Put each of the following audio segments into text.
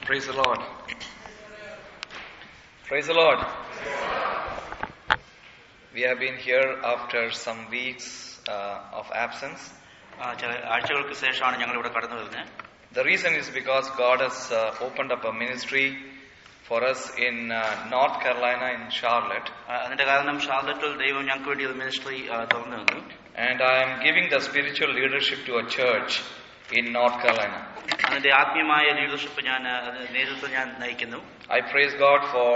Praise the Lord. Praise the Lord. We have been here after some weeks uh, of absence. ആ, ചില ആഴ്ചകൾക്ക് ശേഷമാണ് ഞങ്ങൾ ഇവിടെ കടന്നു വരുന്നത് The reason is because God has uh, opened up a ministry for us in uh, North Carolina in Charlotte. ആ, അതിന്റെ കാരണം ഷാർലറ്റിൽ ദൈവം ഞങ്ങൾക്ക് വേണ്ടി ഒരു മിനിസ്ട്രി തുറന്നു തന്നു And I am giving the spiritual leadership to a church in North Carolina. അതിന്റെ ആത്മീയമായ ലീഡർഷിപ്പ് ഞാൻ ആ, അത് നേതൃത്വം ഞാൻ നയിക്കുന്നു I praise God for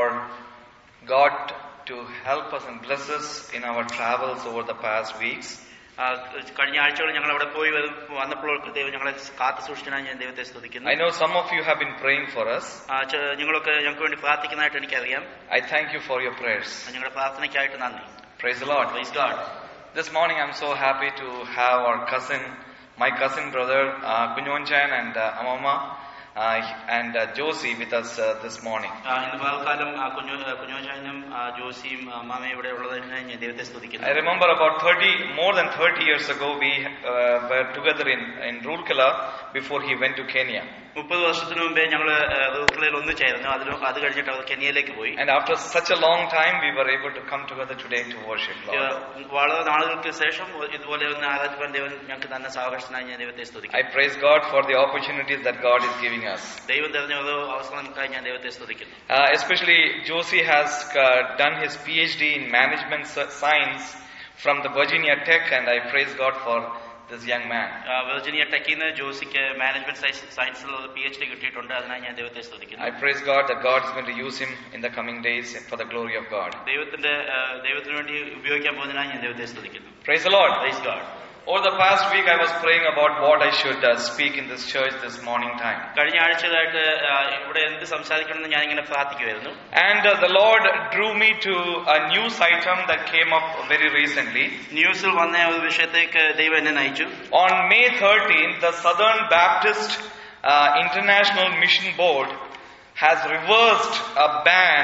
God to help us and bless us in our travels over the past weeks. ആ, കഴിഞ്ഞ ആഴ്ചകൾ ഞങ്ങൾ അവിടെ പോയി വരും വന്നപ്പോൾ ദൈവം ഞങ്ങളെ കാത്തു സൂക്ഷിച്ചതിനായി ഞാൻ ദൈവത്തെ സ്തുതിക്കുന്നു I know some of you have been praying for us. ആ, ചെ- നിങ്ങളൊക്കെ ഞങ്ങൾക്ക് വേണ്ടി പ്രാർത്ഥിക്കുന്നതായിട്ട് എനിക്കറിയാം I thank you for your prayers. ആ, നിങ്ങളുടെ പ്രാർത്ഥനയ്ക്കായിട്ട് നന്ദി Praise the Lord. Praise God. This morning I'm so happy to have our cousin, my cousin brother uh, Kunyonchan and uh, Amama uh, and uh, Josie with us uh, this morning. ആ, ഇന്ന് പകൽക്കാലം ആ, കുഞ്ഞു കുഞ്ഞോചാനും ജോസിയും അമ്മാമയും ഇവിടെ ഉള്ളതിനായി ഞാൻ ദൈവത്തെ I സ്തുതിക്കുന്നു remember about 30, more than 30 years ago we uh, were together in, in Rurkala before he went to Kenya. മുപ്പത് വർഷത്തിന് മുമ്പേ ഞങ്ങൾ റൂക്കളയിൽ ഒന്നിച്ചായിരുന്നു അതിന് അത് കഴിഞ്ഞിട്ട് അവർ കെനിയയിലേക്ക് പോയി And after such a long time we were able to come together today to worship Lord. ഏഹ് വളരെ നാളുകൾക്ക് ശേഷം ഇതുപോലെ ഒന്ന് ആരാധിക്കാൻ ദൈവം ഞങ്ങൾക്ക് തന്നെ സാവകാശനായി ഞാൻ ദൈവത്തെ സ്തുതിക്കുന്നു I praise God for the opportunities that God is giving us. ദൈവം തെരഞ്ഞ ഓരോ അവസരങ്ങൾക്കായി ഞാൻ ദൈവത്തെ സ്തുതിക്കുന്നു Uh, especially Josie has uh, done his PhD in management s- science from the Virginia Tech and I praise God for this young man. ആ, Virginia ടെക്കിൽ നിന്ന് ജോസിക്ക് management സയൻസിൽ ഒരു പി എച്ച് ഡി കിട്ടിയിട്ടുണ്ട് അതിനായി ഞാൻ ദൈവത്തെ സ്തുതിക്കുന്നു I praise God that God is going to use him in the coming days for the glory of God. ദൈവത്തിന്റെ ആ, ദൈവത്തിന് വേണ്ടി ഉപയോഗിക്കാൻ പോകുന്നതിനായി ഞാൻ ദൈവത്തെ സ്തുതിക്കുന്നു Praise the Lord. Praise God. Over the past week I was praying about what I should uh, speak in this church this morning time. കഴിഞ്ഞ ആഴ്ചകളായിട്ട് ആ, ഇവിടെ എന്ത് സംസാരിക്കണമെന്ന് ഞാൻ ഇങ്ങനെ പ്രാർത്ഥിക്കുമായിരുന്നു And uh, the Lord drew me to a news item that came up very recently. ന്യൂസിൽ വന്ന ഒരു വിഷയത്തേക്ക് ദൈവം എന്നെ നയിച്ചു On May 13th, the Southern Baptist uh, International Mission Board has reversed a ban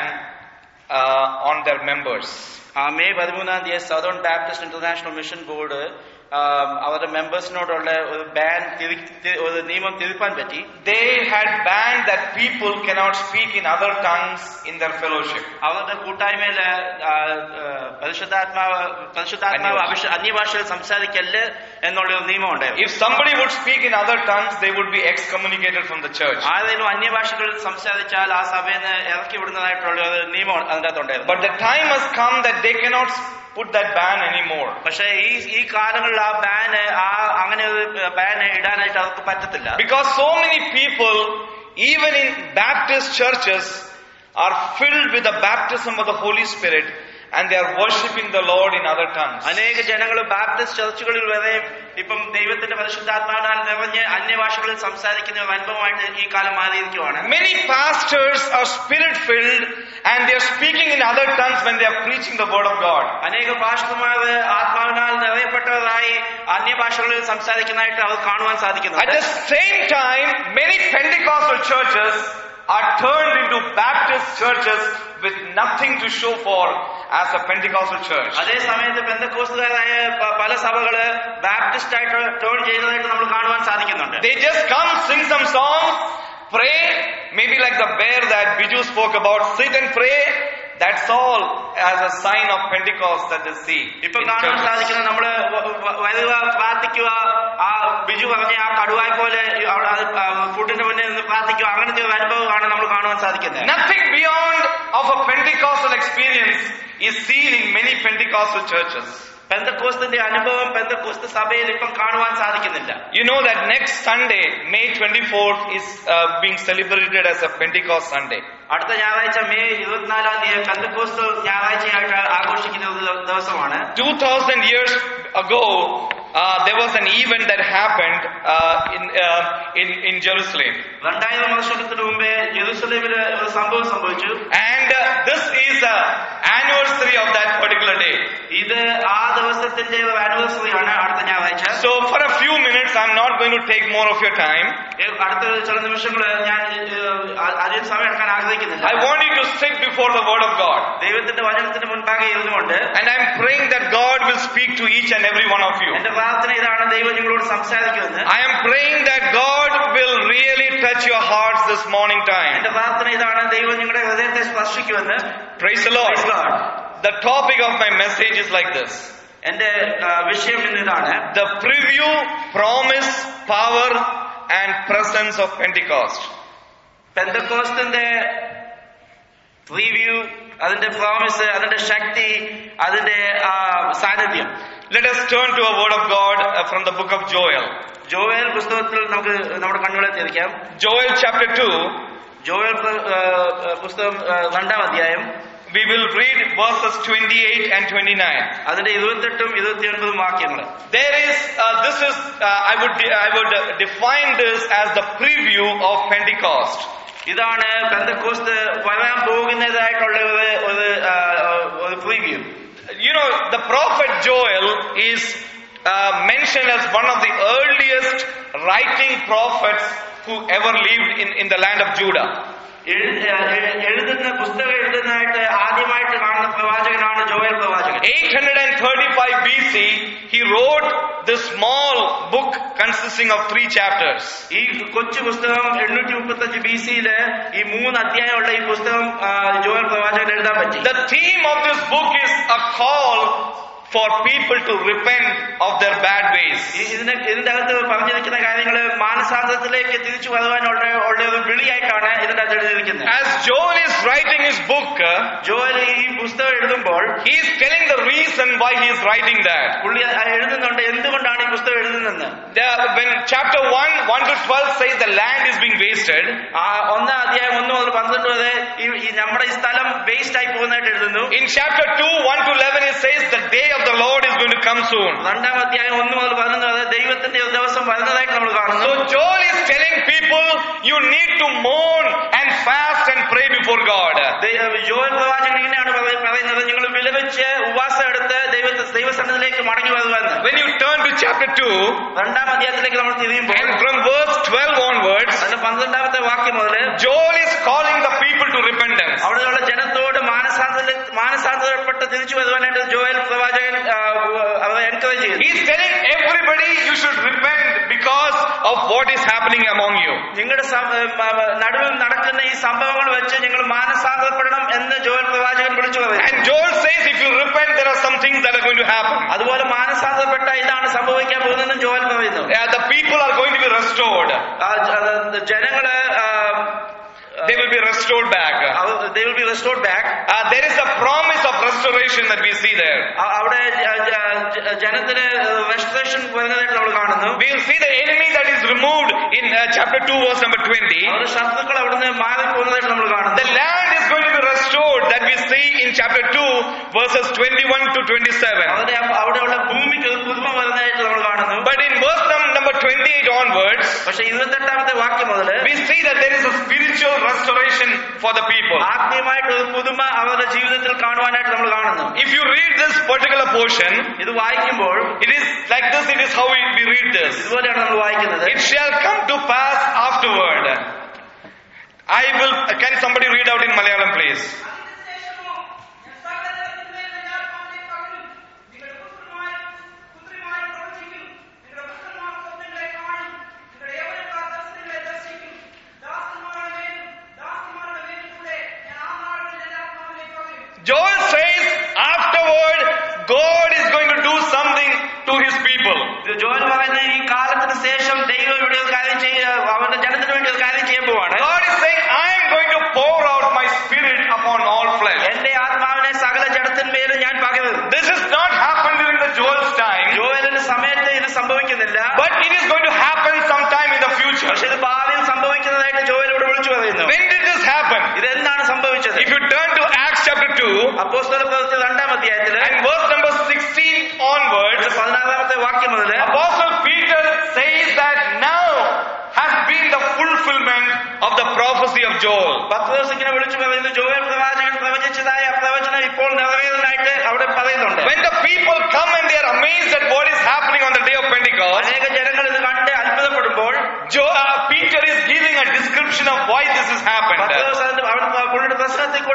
uh, on their members. ആ May പതിമൂന്നാം തീയതി Southern Baptist International Mission Board അവരുടെ മെമ്പേഴ്സിനോടുള്ള ഒരു ബാൻ ഒരു നിയമം തിരുപ്പാൻ പറ്റി They had banned that people cannot speak in other tongues in their fellowship. അവരുടെ കൂട്ടായ്മയില് ആ, ആ, പരിശുദ്ധാത്മാവ് പരിശുദ്ധാത്മാവ് അഭിഷ- അന്യഭാഷയിൽ സംസാരിക്കല്ല് എന്നുള്ള ഒരു നിയമം ഉണ്ടായിരുന്നു If somebody would speak in other tongues, they would be excommunicated from the church. ആരെങ്കിലും അന്യഭാഷകളിൽ സംസാരിച്ചാൽ ആ സഭയിൽ നിന്ന് ഇറക്കി വിടുന്നതായിട്ടുള്ള ഒരു നിയമം അതിൻ്റെ അകത്തുണ്ടായിരുന്നു But the time has come that they cannot put that ban anymore. പക്ഷേ ഈ ഈ കാലങ്ങളിൽ ആ ബാന് ആ അങ്ങനെ ഒരു ബാന് ഇടാനായിട്ട് അവർക്ക് പറ്റത്തില്ല Because so many people, even in Baptist churches, are filled with the baptism of the Holy Spirit and they are worshipping the Lord in other tongues. അനേക ജനങ്ങൾ ബാപ്റ്റിസ്റ്റ് ചർച്ചുകളിൽ വരെ ഇപ്പം ദൈവത്തിന്റെ പരിശുദ്ധാത്മാവിനാൽ നിറഞ്ഞ് അന്യഭാഷകളിൽ സംസാരിക്കുന്ന ഒരു അനുഭവമായിട്ട് ഈ കാലം മാറിയിരിക്കുവാണ് Many pastors are spirit filled and they are speaking in other tongues when they are preaching the word of God. അനേക പാസ്റ്റർമാർ ആത്മാവിനാൽ നിറയപ്പെട്ടവരായി അന്യഭാഷകളിൽ സംസാരിക്കുന്നതായിട്ട് അവർ കാണുവാൻ At സാധിക്കുന്നുണ്ട് the same time, many Pentecostal churches are turned into Baptist churches with nothing to show for as a Pentecostal church. അതേ സമയത്ത് ബന്ധക്കോസ്തുകാരായ പ- പല സഭകള് Baptist ആയിട്ട് turn ചെയ്യുന്നതായിട്ട് നമ്മൾ കാണുവാൻ സാധിക്കുന്നുണ്ട് They just come, sing some songs, pray, maybe like the bear that Biju spoke about, sit and pray. That's all as a sign of Pentecost that they see. ഇപ്പൊ in കാണാൻ churches. സാധിക്കുന്നത് നമ്മള് വ- വ- വരിക പ്രാർത്ഥിക്കുക ആ ബിജു പറഞ്ഞ ആ കടുവായ് പോലെ അവിടെ അത് ഫുഡിന്റെ മുന്നിൽ നിന്ന് പ്രാർത്ഥിക്കുക അങ്ങനത്തെ ഒരു അനുഭവമാണ് നമ്മൾ കാണുവാൻ സാധിക്കുന്നത് Nothing beyond of a Pentecostal experience is seen in many Pentecostal churches. പെന്തക്കോസ്തിന്റെ അനുഭവം പെന്തക്കോസ്ത് സഭയിൽ ഇപ്പം കാണുവാൻ സാധിക്കുന്നില്ല You know that next Sunday, May 24th, is uh, being celebrated as a Pentecost Sunday. അടുത്ത ഞായറാഴ്ച മെയ് ഇരുപത്തിനാലാം തീയതി പെന്തക്കോസ്ത് ഞായറാഴ്ചയായിട്ട് ആഘോഷിക്കുന്ന ഒരു ദിവ- ദിവസമാണ് 2000 years ago, uh, there was an event that happened uh, in, uh, in, in Jerusalem. രണ്ടായിരം വർഷത്തിന് മുമ്പേ ജെറുസലേമില് ഒരു സംഭവം സംഭവിച്ചു And uh, this is the anniversary of that particular day. ഇത് ആ ദിവസത്തിന്റെ ഒരു ആനിവേഴ്സറി ആണ് അടുത്ത ഞായറാഴ്ച So for a few minutes, I'm not going to take more of your time. ഏ, അടുത്ത ചില നിമിഷങ്ങൾ ഞാൻ ഏ, അ- അധികം സമയം എടുക്കാൻ ആഗ്രഹിക്കുന്നില്ല I want you to sit before the Word of God. ദൈവത്തിന്റെ വചനത്തിന് മുൻപാകെ ഇരുന്നുകൊണ്ട് And I'm praying that God will speak to each and every one of you. എന്റെ പ്രാർത്ഥന ഇതാണ് ദൈവം നിങ്ങളോട് സംസാരിക്കുമെന്ന് I am praying that God will really touch your hearts this morning time. എന്റെ പ്രാർത്ഥന ഇതാണ് ദൈവം നിങ്ങളുടെ ഹൃദയത്തെ സ്പർശിക്കുമെന്ന് Praise the Lord. Praise God. The topic of my message is like this. എന്റെ ആ, വിഷയം ഇന്ന് ഇതാണ് The preview, promise, power and presence of Pentecost. പെന്തക്കോസ്തിന്റെ റിവ്യൂ അതിന്റെ പ്രോമിസ് അതിന്റെ ശക്തി അതിന്റെ ആ, സാന്നിധ്യം Let us turn to a word of God uh, from the book of Joel. ജോവേൽ പുസ്തകത്തിൽ നമുക്ക് നമ്മുടെ കണ്ണുകളെ തിരിക്കാം Joel chapter 2, ജോവേൽ പ്ര- ആ, ആ, പുസ്തകം ആ, രണ്ടാം അധ്യായം we will read verses 28 and 29. അതിന്റെ ഇരുപത്തെട്ടും ഇരുപത്തിയൊൻപതും വാക്യങ്ങൾ There is, uh, this is, uh, I would, I would uh, define this as the preview of Pentecost. ഇതാണ് പെന്തക്കോസ്ത് വരാൻ പോകുന്നതായിട്ടുള്ള ഒരു ഒരു ആ, ഒരു preview You know, the prophet Joel is uh, mentioned as one of the earliest writing prophets who ever lived in, in the land of Judah. എഴു- എ- എഴുതുന്ന പുസ്തകം എഴുതുന്നതായിട്ട് ആദ്യമായിട്ട് കാണുന്ന പ്രവാചകനാണ് ജോയൽ പ്രവാചകൻ 835 BC, he wrote this small book consisting of three chapters. ഈ കൊച്ചു പുസ്തകം എണ്ണൂറ്റി മുപ്പത്തഞ്ച് ബി സിയില് ഈ മൂന്ന് അധ്യായമുള്ള ഈ പുസ്തകം ആ, ജോയൽ പ്രവാചകൻ എഴുതാൻ പറ്റി The theme of this book is a call for people to repent of their bad ways. ഈ- ഇതിന് ഇതിന്റെ അകത്ത് പറഞ്ഞിരിക്കുന്ന കാര്യങ്ങൾ മാനസാന്തരത്തിലേക്ക് തിരിച്ചു വരുവാനുള്ള ഉള്ള ഒരു വിളിയായിട്ടാണ് ഇതിന്റെ അകത്ത് എഴുതിയിരിക്കുന്നത് As Joel is writing his book, uh, Joel ഈ പുസ്തകം എഴുതുമ്പോൾ he is telling the reason why he is writing that. പുള്ളി ആ എഴുതുന്നുണ്ട് എന്തുകൊണ്ടാണ് ഈ പുസ്തകം എഴുതുന്നതെന്ന് The- when chapter 1, 1 to 12 says the land is being wasted, ആ ഒന്നാം അധ്യായം ഒന്ന് മുതൽ പന്ത്രണ്ട് വരെ ഈ ഈ നമ്മുടെ ഈ സ്ഥലം വേസ്റ്റ് ആയി പോകുന്നതായിട്ട് എഴുതുന്നു in chapter 2, 1 to 11 it says the day of the Lord is going to come soon. രണ്ടാം അധ്യായം ഒന്ന് മുതൽ പതിനൊന്ന് വരെ ദൈവത്തിന്റെ ഒരു ദിവസം വരുന്നതായിട്ട് നമ്മൾ കാണുന്നു So Joel is telling people you need to mourn and fast and pray before God. ദൈ- ജോയൽ പ്രവാചകൻ ഇങ്ങനെയാണ് പറയ- പറയുന്നത് നിങ്ങൾ വിലപിച്ച് ഉപവാസം എടുത്ത് ദൈവത്തെ ദൈവസന്നിധിയിലേക്ക് മടങ്ങി വരുവാന്ന് When you turn to chapter 2, രണ്ടാം അധ്യായത്തിലേക്ക് നമ്മൾ തിരിയുമ്പോൾ and from verse 12 onwards, അതിന്റെ പന്ത്രണ്ടാമത്തെ വാക്യം മുതൽ Joel is calling the people to repentance. അവിടെയുള്ള ജനത്തോട് മാനസാന്തര മാനസാന്തരപ്പെട്ട് തിരിച്ചു വരുവാനായിട്ട് ജോയൽ പ്രവാചകൻ ആ, അവരെ എൻകറേജ് ചെയ്യുന്നു He's telling everybody you should repent because of what is happening among you. നിങ്ങളുടെ സം- ആ, നടുവിൽ നടക്കുന്ന ഈ സംഭവങ്ങൾ വെച്ച് നിങ്ങൾ മാനസാന്തരപ്പെടണം എന്ന് ജോയൽ പ്രവാചകൻ വിളിച്ചു പറയുന്നു And Joel says if you repent, there are some things that are going to happen. അതുപോലെ മാനസാന്തരപ്പെട്ട ഇതാണ് സംഭവിക്കാൻ പോകുന്നതെന്നും ജോയൽ പറയുന്നു Yeah, the people are going to be restored. ആ, ജ- ജനങ്ങള് ആ, They will be restored back. അവ- they will be restored back Uh, there is a promise of restoration that we see there. അ- അവിടെ ജ- ജ- ജ- ജനത്തിന് റെസ്ട്രേഷൻ വരുന്നതായിട്ട് നമ്മൾ കാണുന്നു We will see the enemy that is removed in uh, chapter 2 verse number 20. അവരുടെ ശത്രുക്കൾ അവിടുന്ന് മാറിപ്പോകുന്നതായിട്ട് നമ്മൾ The കാണുന്നു land is going to be restored that we see in chapter 2 verses 21 to 27. അവിടെ അവിടെയുള്ള ഭൂമിക്ക് ഒരു പുതുമ വരുന്നതായിട്ട് നമ്മൾ കാണുന്നു But in verse num- number 28 onwards, പക്ഷെ ഇരുപത്തെട്ടാമത്തെ വാക്യം മുതൽ we see that there is a spiritual restoration for the people. ആത്മീയമായിട്ട് ഒരു പുതുമ അവരുടെ ജീവിതത്തിൽ കാണുവാനായിട്ട് നമ്മൾ കാണുന്നു If you read this particular portion, ഇത് വായിക്കുമ്പോൾ it is like this, it is how we, we read this. ഇതുപോലെയാണ് നമ്മൾ വായിക്കുന്നത് It shall come to pass afterward. I will, can somebody read out in Malayalam please? അതിനുശേഷമോ ഞാൻ സകലതരത്തിന്മേൽ ഞാൻ ആത്മാവിനെ പകരും. നിങ്ങളുടെ പുത്രന്മാരും പുത്രിമാരും പ്രവചിക്കും. നിങ്ങളുടെ പുത്രന്മാർ സ്വപ്നങ്ങളെ കാണും. നിങ്ങളുടെ യൗവനക്കാർ ദർശനങ്ങളെ ദർശിക്കും. ദാസന്മാരുടെ മേലും ദാസന്മാരുടെ മേലും കൂടെ ഞാൻ ആ നാളുകളിൽ എൻ്റെ ആത്മാവിനെ പകരും. Joel says afterward, God is going to do something to his people. ഇത് ജോൽ പറയുന്ന ഈ കാലത്തിന് ശേഷം ദൈവം ഇവിടെ ഒരു കാര്യം ചെയ്യുക അവരുടെ ജനത്തിന് വേണ്ടി ഒരു കാര്യം ചെയ്യാൻ പോവാണ് God is saying, I am going to pour out my spirit upon all flesh. എന്റെ ആത്മാവിനെ സകല ജനത്തിന്മേലും ഞാൻ പകരും This has not happened during the Joel's time, ജോയലിന്റെ സമയത്ത് ഇത് സംഭവിക്കുന്നില്ല but it is going to happen sometime in the future. പക്ഷെ ഇത് ഭാവിയിൽ സംഭവിക്കുന്നതായിട്ട് ജോയൽ ഇവിടെ വിളിച്ചു പറയുന്നു When did this happen? ഇതെന്താണ് സംഭവിച്ചത് If you turn to Acts chapter 2 അപ്പോസ്തല പ്രവൃത്തി രണ്ടാം അധ്യായത്തില് and verse number 16 onwards, പതിനാറാമത്തെ വാക്യം മുതൽ Apostle Peter says that now has been the fulfillment of the prophecy of Joel. പത്രോസ് ഇങ്ങനെ വിളിച്ചു പറയുന്നു ജോയൽ പ്രവാചകൻ പ്രവചിച്ചതായ ആ പ്രവചനം ഇപ്പോൾ നിറവേറുന്നതായിട്ട് അവിടെ പറയുന്നുണ്ട് When the people come and they are amazed at what is happening on the day of Pentecost, അനേക ജനങ്ങൾ ഇത് കണ്ട് അത്ഭുതപ്പെടുമ്പോൾ Jo- uh, Peter is giving a description of why this has happened.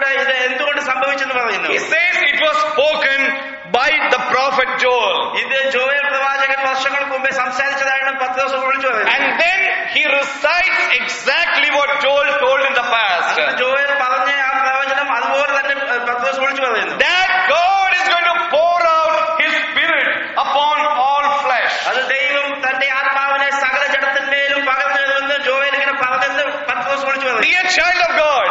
വർഷങ്ങളായിട്ട് ഇത് എന്തുകൊണ്ട് സംഭവിച്ചെന്ന് പറയുന്നു He says it was spoken by the prophet Joel. ഇത് ജോയൽ പ്രവാചകൻ വർഷങ്ങൾക്ക് മുമ്പേ സംസാരിച്ചതായിട്ട് പത്ത് ദിവസം വിളിച്ചു പറയുന്നു And then he recites exactly what Joel told in the past. അന്ന് ജോയൽ പറഞ്ഞ ആ പ്രവചനം അതുപോലെ തന്നെ ഏഹ്, പത്ത് ദിവസം വിളിച്ചു പറയുന്നു That God is going to pour out his spirit upon all flesh. അത് ദൈവം തന്റെ ആത്മാവിനെ സകല ജഡത്തിന്മേലും പകർന്നു എന്ന് ജോയൽ ഇങ്ങനെ പറഞ്ഞെന്ന് പത്ത് ദിവസം വിളിച്ചു പറയുന്നു Dear child of God,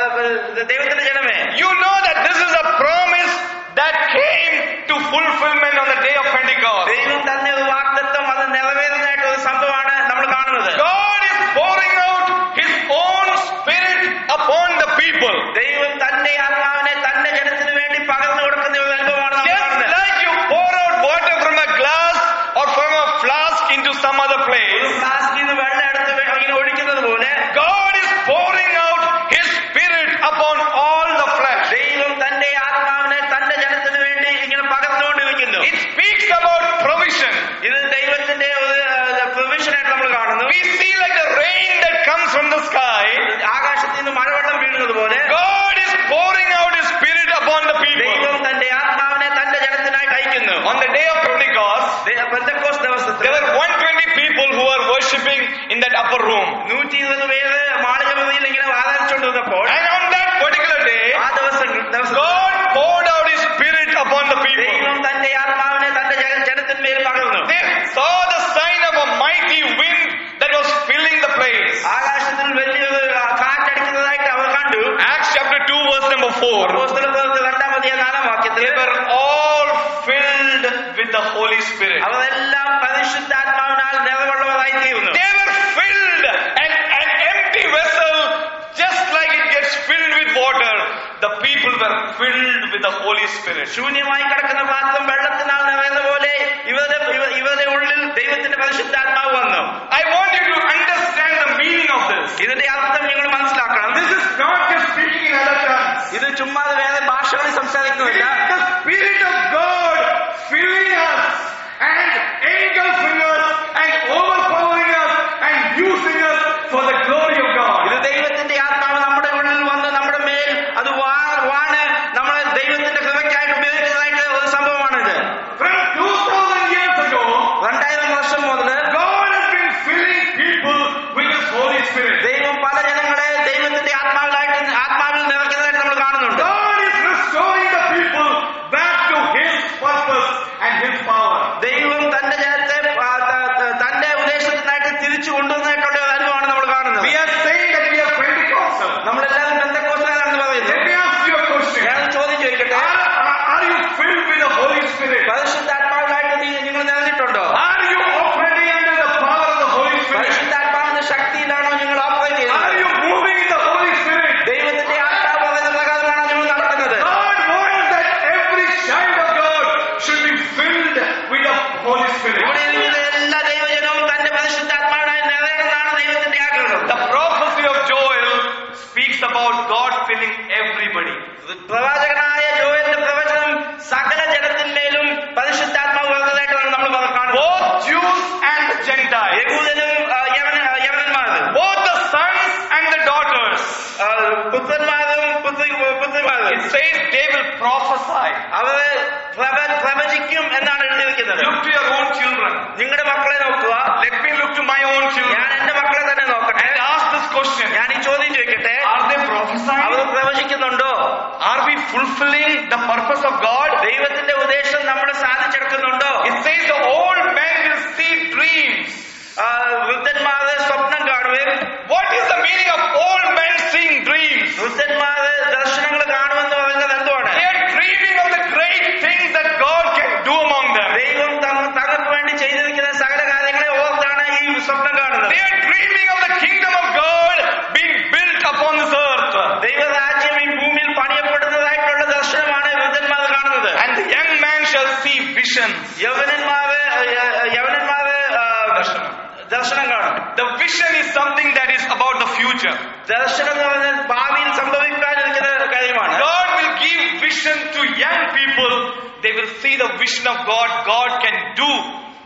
ച- ദൈവത്തിന്റെ ജനമേ you know that this is a promise that came to fulfillment on the day of Pentecost. ദൈവം തന്നെ ഒരു വാഗ്ദത്വം അത് നിറവേറുന്നതായിട്ട് ഒരു സംഭവമാണ് നമ്മൾ കാണുന്നത് God is pouring out his own spirit upon the people. ദൈവം തന്റെ ആത്മാവിനെ തന്റെ ജനത്തിന് വേണ്ടി പകർന്നു കൊടുക്കുന്ന ഒരു അനുഭവമാണ് നമ്മൾ Just കാണുന്നത് like you pour out water from a glass or from a flask into some other ഒരു place, ഫ്ലാസ്കിൽ നിന്ന് വെള്ളം എടുത്ത് വെ- ഇങ്ങനെ ഒഴിക്കുന്നത് പോലെ God is pouring out his spirit upon all the flesh. ദൈവം തന്റെ ആത്മാവിനെ തന്റെ ജനത്തിന് വേണ്ടി ഇങ്ങനെ പകർന്നുകൊണ്ടിരിക്കുന്നു It speaks about provision. ഇത് ദൈവത്തിന്റെ ഒരു പ്രൊവിഷൻ ആയിട്ട് നമ്മൾ കാണുന്നു We see like the rain that comes from the sky. ആകാശത്തിൽ നിന്ന് മഴവെള്ളം വീഴുന്നത് പോലെ God is pouring out his spirit upon the people. ദൈവം തന്റെ ആത്മാവിനെ തന്റെ ജനത്തിനായിട്ട് അയക്കുന്നു On the day of Pentecost, ദേ- പെന്തക്കോസ് ദിവസത്തിൽ there were 120 people who were worshipping in that upper room. നൂറ്റി ഇരുപത് പേര് മാളികമതിയിൽ ഇങ്ങനെ ആദരിച്ചുകൊണ്ടിരുന്നപ്പോൾ And on that particular day, ആ ദിവസം ദിവസം God poured out his spirit upon the people. ദൈവം തന്റെ ആത്മാവിനെ തന്റെ ജന- ജനത്തിന്മേൽ പകർന്നു They saw the sign of a mighty wind that was filling the place. ആകാശത്തിൽ വലിയൊരു ആ, കാറ്റടിക്കുന്നതായിട്ട് അവർ കണ്ടു Acts chapter 2 verse number 4. അപ്പോസ്തലപ്രവൃത്തി രണ്ടാം അധികം നാലാം വാക്യത്തിൽ They were all filled with the Holy Spirit. അവരെല്ലാം പരിശുദ്ധാത്മാവിനാൽ നിറവുള്ളവരായി തീർന്നു They were filled and an empty vessel just like it gets filled with water. The people were filled with the Holy Spirit. ശൂന്യമായി കിടക്കുന്ന പാത്രം വെള്ളത്തിനാൽ നിറയുന്ന പോലെ ഇവരുടെ ഇവ- ഇവരുടെ ഉള്ളിൽ ദൈവത്തിന്റെ പരിശുദ്ധാത്മാവ് വന്നു I want you to understand the meaning of this. ഇതിന്റെ അർത്ഥം നിങ്ങൾ മനസ്സിലാക്കണം This is not just speaking in other tongues. ഇത് ചുമ്മാ വേറെ ഭാഷകളിൽ It സംസാരിക്കുന്നില്ല is the Spirit of God filling us and engulfing us and overpowering us and using us for the glory of God. ഇത് ദൈവത്തിന്റെ ആത്മാവ് നമ്മുടെ ഉള്ളിൽ വന്ന് നമ്മുടെ മേൽ അത് വാ- വാണ് നമ്മളെ ദൈവത്തിന്റെ കൃപയ്ക്കായിട്ട് ഉപയോഗിക്കുന്നതായിട്ട് ഒരു സംഭവമാണിത് From 2000 years ago, രണ്ടായിരം വർഷം മുതൽ God has been filling people with His Holy Spirit. ദൈവം പല ജനങ്ങളെ ദൈവത്തിന്റെ ആത്മാവിലായിട്ട് ആത്മാവിൽ നിറയ്ക്കുന്നതായിട്ട് നമ്മൾ കാണുന്നുണ്ട് God is restoring the people back to His purpose and His power. ദൈവം തന്റെ ജനത്തെ ആ, ത- ത- തന്റെ ഉദ്ദേശത്തിനായിട്ട് തിരിച്ചു കൊണ്ടുവന്നതായിട്ടുള്ള ഒരു അനുഭവമാണ് നമ്മൾ കാണുന്നത് We are saying that we are Pentecostal. നമ്മളെല്ലാവരും ബന്ധക്കോസ്റ്റാണെന്ന് Let പറയുന്നത് me ask you a question. ഞാൻ ഒരു ചോദ്യം ചോദിക്കട്ടെ Are, are, are you filled with the Holy Spirit? പരിശുദ്ധാത്മാവിലായിട്ട് നീ നിങ്ങൾ നിറഞ്ഞിട്ടുണ്ടോ Are you operating under the power of the Holy Spirit? പരിശുദ്ധാത്മാവിന്റെ ശക്തിയിലാണോ നിങ്ങൾ ഓപ്പറേറ്റ് Are ചെയ്യുന്നത് you moving in the Holy Spirit? ദൈവത്തിന്റെ ആത്മാവ് പറയുന്ന പ്രകാരമാണോ നിങ്ങൾ നടക്കുന്നത് God wants that every child of God should be filled with the Holy Spirit. ഇവിടെ ഇരിക്കുന്ന എല്ലാ ദൈവജനവും തന്റെ പരിശുദ്ധാത്മാവിനായി നിറയണമെന്നാണ് ദൈവത്തിന്റെ ആഗ്രഹം The prophecy of Joel speaks about God filling everybody. പ്രവാചകനായ ജോയലിന്റെ പ്രവചനം സകല ജനത്തിന്മേലും പരിശുദ്ധാത്മാവ് വരുന്നതായിട്ടാണ് നമ്മൾ കാണുന്നത് Both Jews and the Gentiles. യഹൂദനും ആ, യവന- ആ, യവനന്മാരും Both the sons and the daughters. ആ, പുത്രന്മാരും പുത്രി പുത്രിമാരും It says they will prophesy. അവര് പ്രവ- പ്രവചിക്കും എന്നാണ് എഴുതിയിരിക്കുന്നത് Look to your own children. നിങ്ങളുടെ മക്കളെ നോക്കുക Let me look to my own children ഞാൻ എന്റെ മക്കളെ തന്നെ നോക്കട്ടെ and ask this question. ഞാൻ ഈ ചോദ്യം ചോദിക്കട്ടെ Are they prophesying? Our പ്രവചിക്കുന്നുണ്ടോ Are we fulfilling the purpose of God? ദൈവത്തിന്റെ ഉദ്ദേശം നമ്മൾ സാധിച്ചെടുക്കുന്നുണ്ടോ It says the old men will see dreams. ആ, വൃദ്ധന്മാര് സ്വപ്നം കാണുകയും What is the meaning of old men seeing dreams? വൃദ്ധന്മാര് ദർശനങ്ങൾ കാണുമെന്ന് പറയുന്നത് എന്തുവാണ് They are dreaming of the great things that God can do among them. ദൈവം തങ്ങ- തങ്ങൾക്ക് വേണ്ടി ചെയ്തിരിക്കുന്ന സകല കാര്യങ്ങളെ ഓർത്താണ് ഈ സ്വപ്നം കാണുന്നത് They are dreaming of the kingdom of God being built upon this earth. ദൈവരാജ്യം ഈ ഭൂമിയിൽ പണിയപ്പെടുന്നതായിട്ടുള്ള ദർശനമാണ് വൃദ്ധന്മാർ കാണുന്നത് And the young man shall see visions. യവനന്മാര് യ- യവനന്മാര് ആ, ദർശനം. ദർശനം കാണും The vision is something that is about the future. ദർശനം എന്ന് പറഞ്ഞാൽ ഭാവിയിൽ സംഭവിക്കാനിരിക്കുന്ന കാര്യമാണ് God will give vision to young people. They will see the vision of God God can do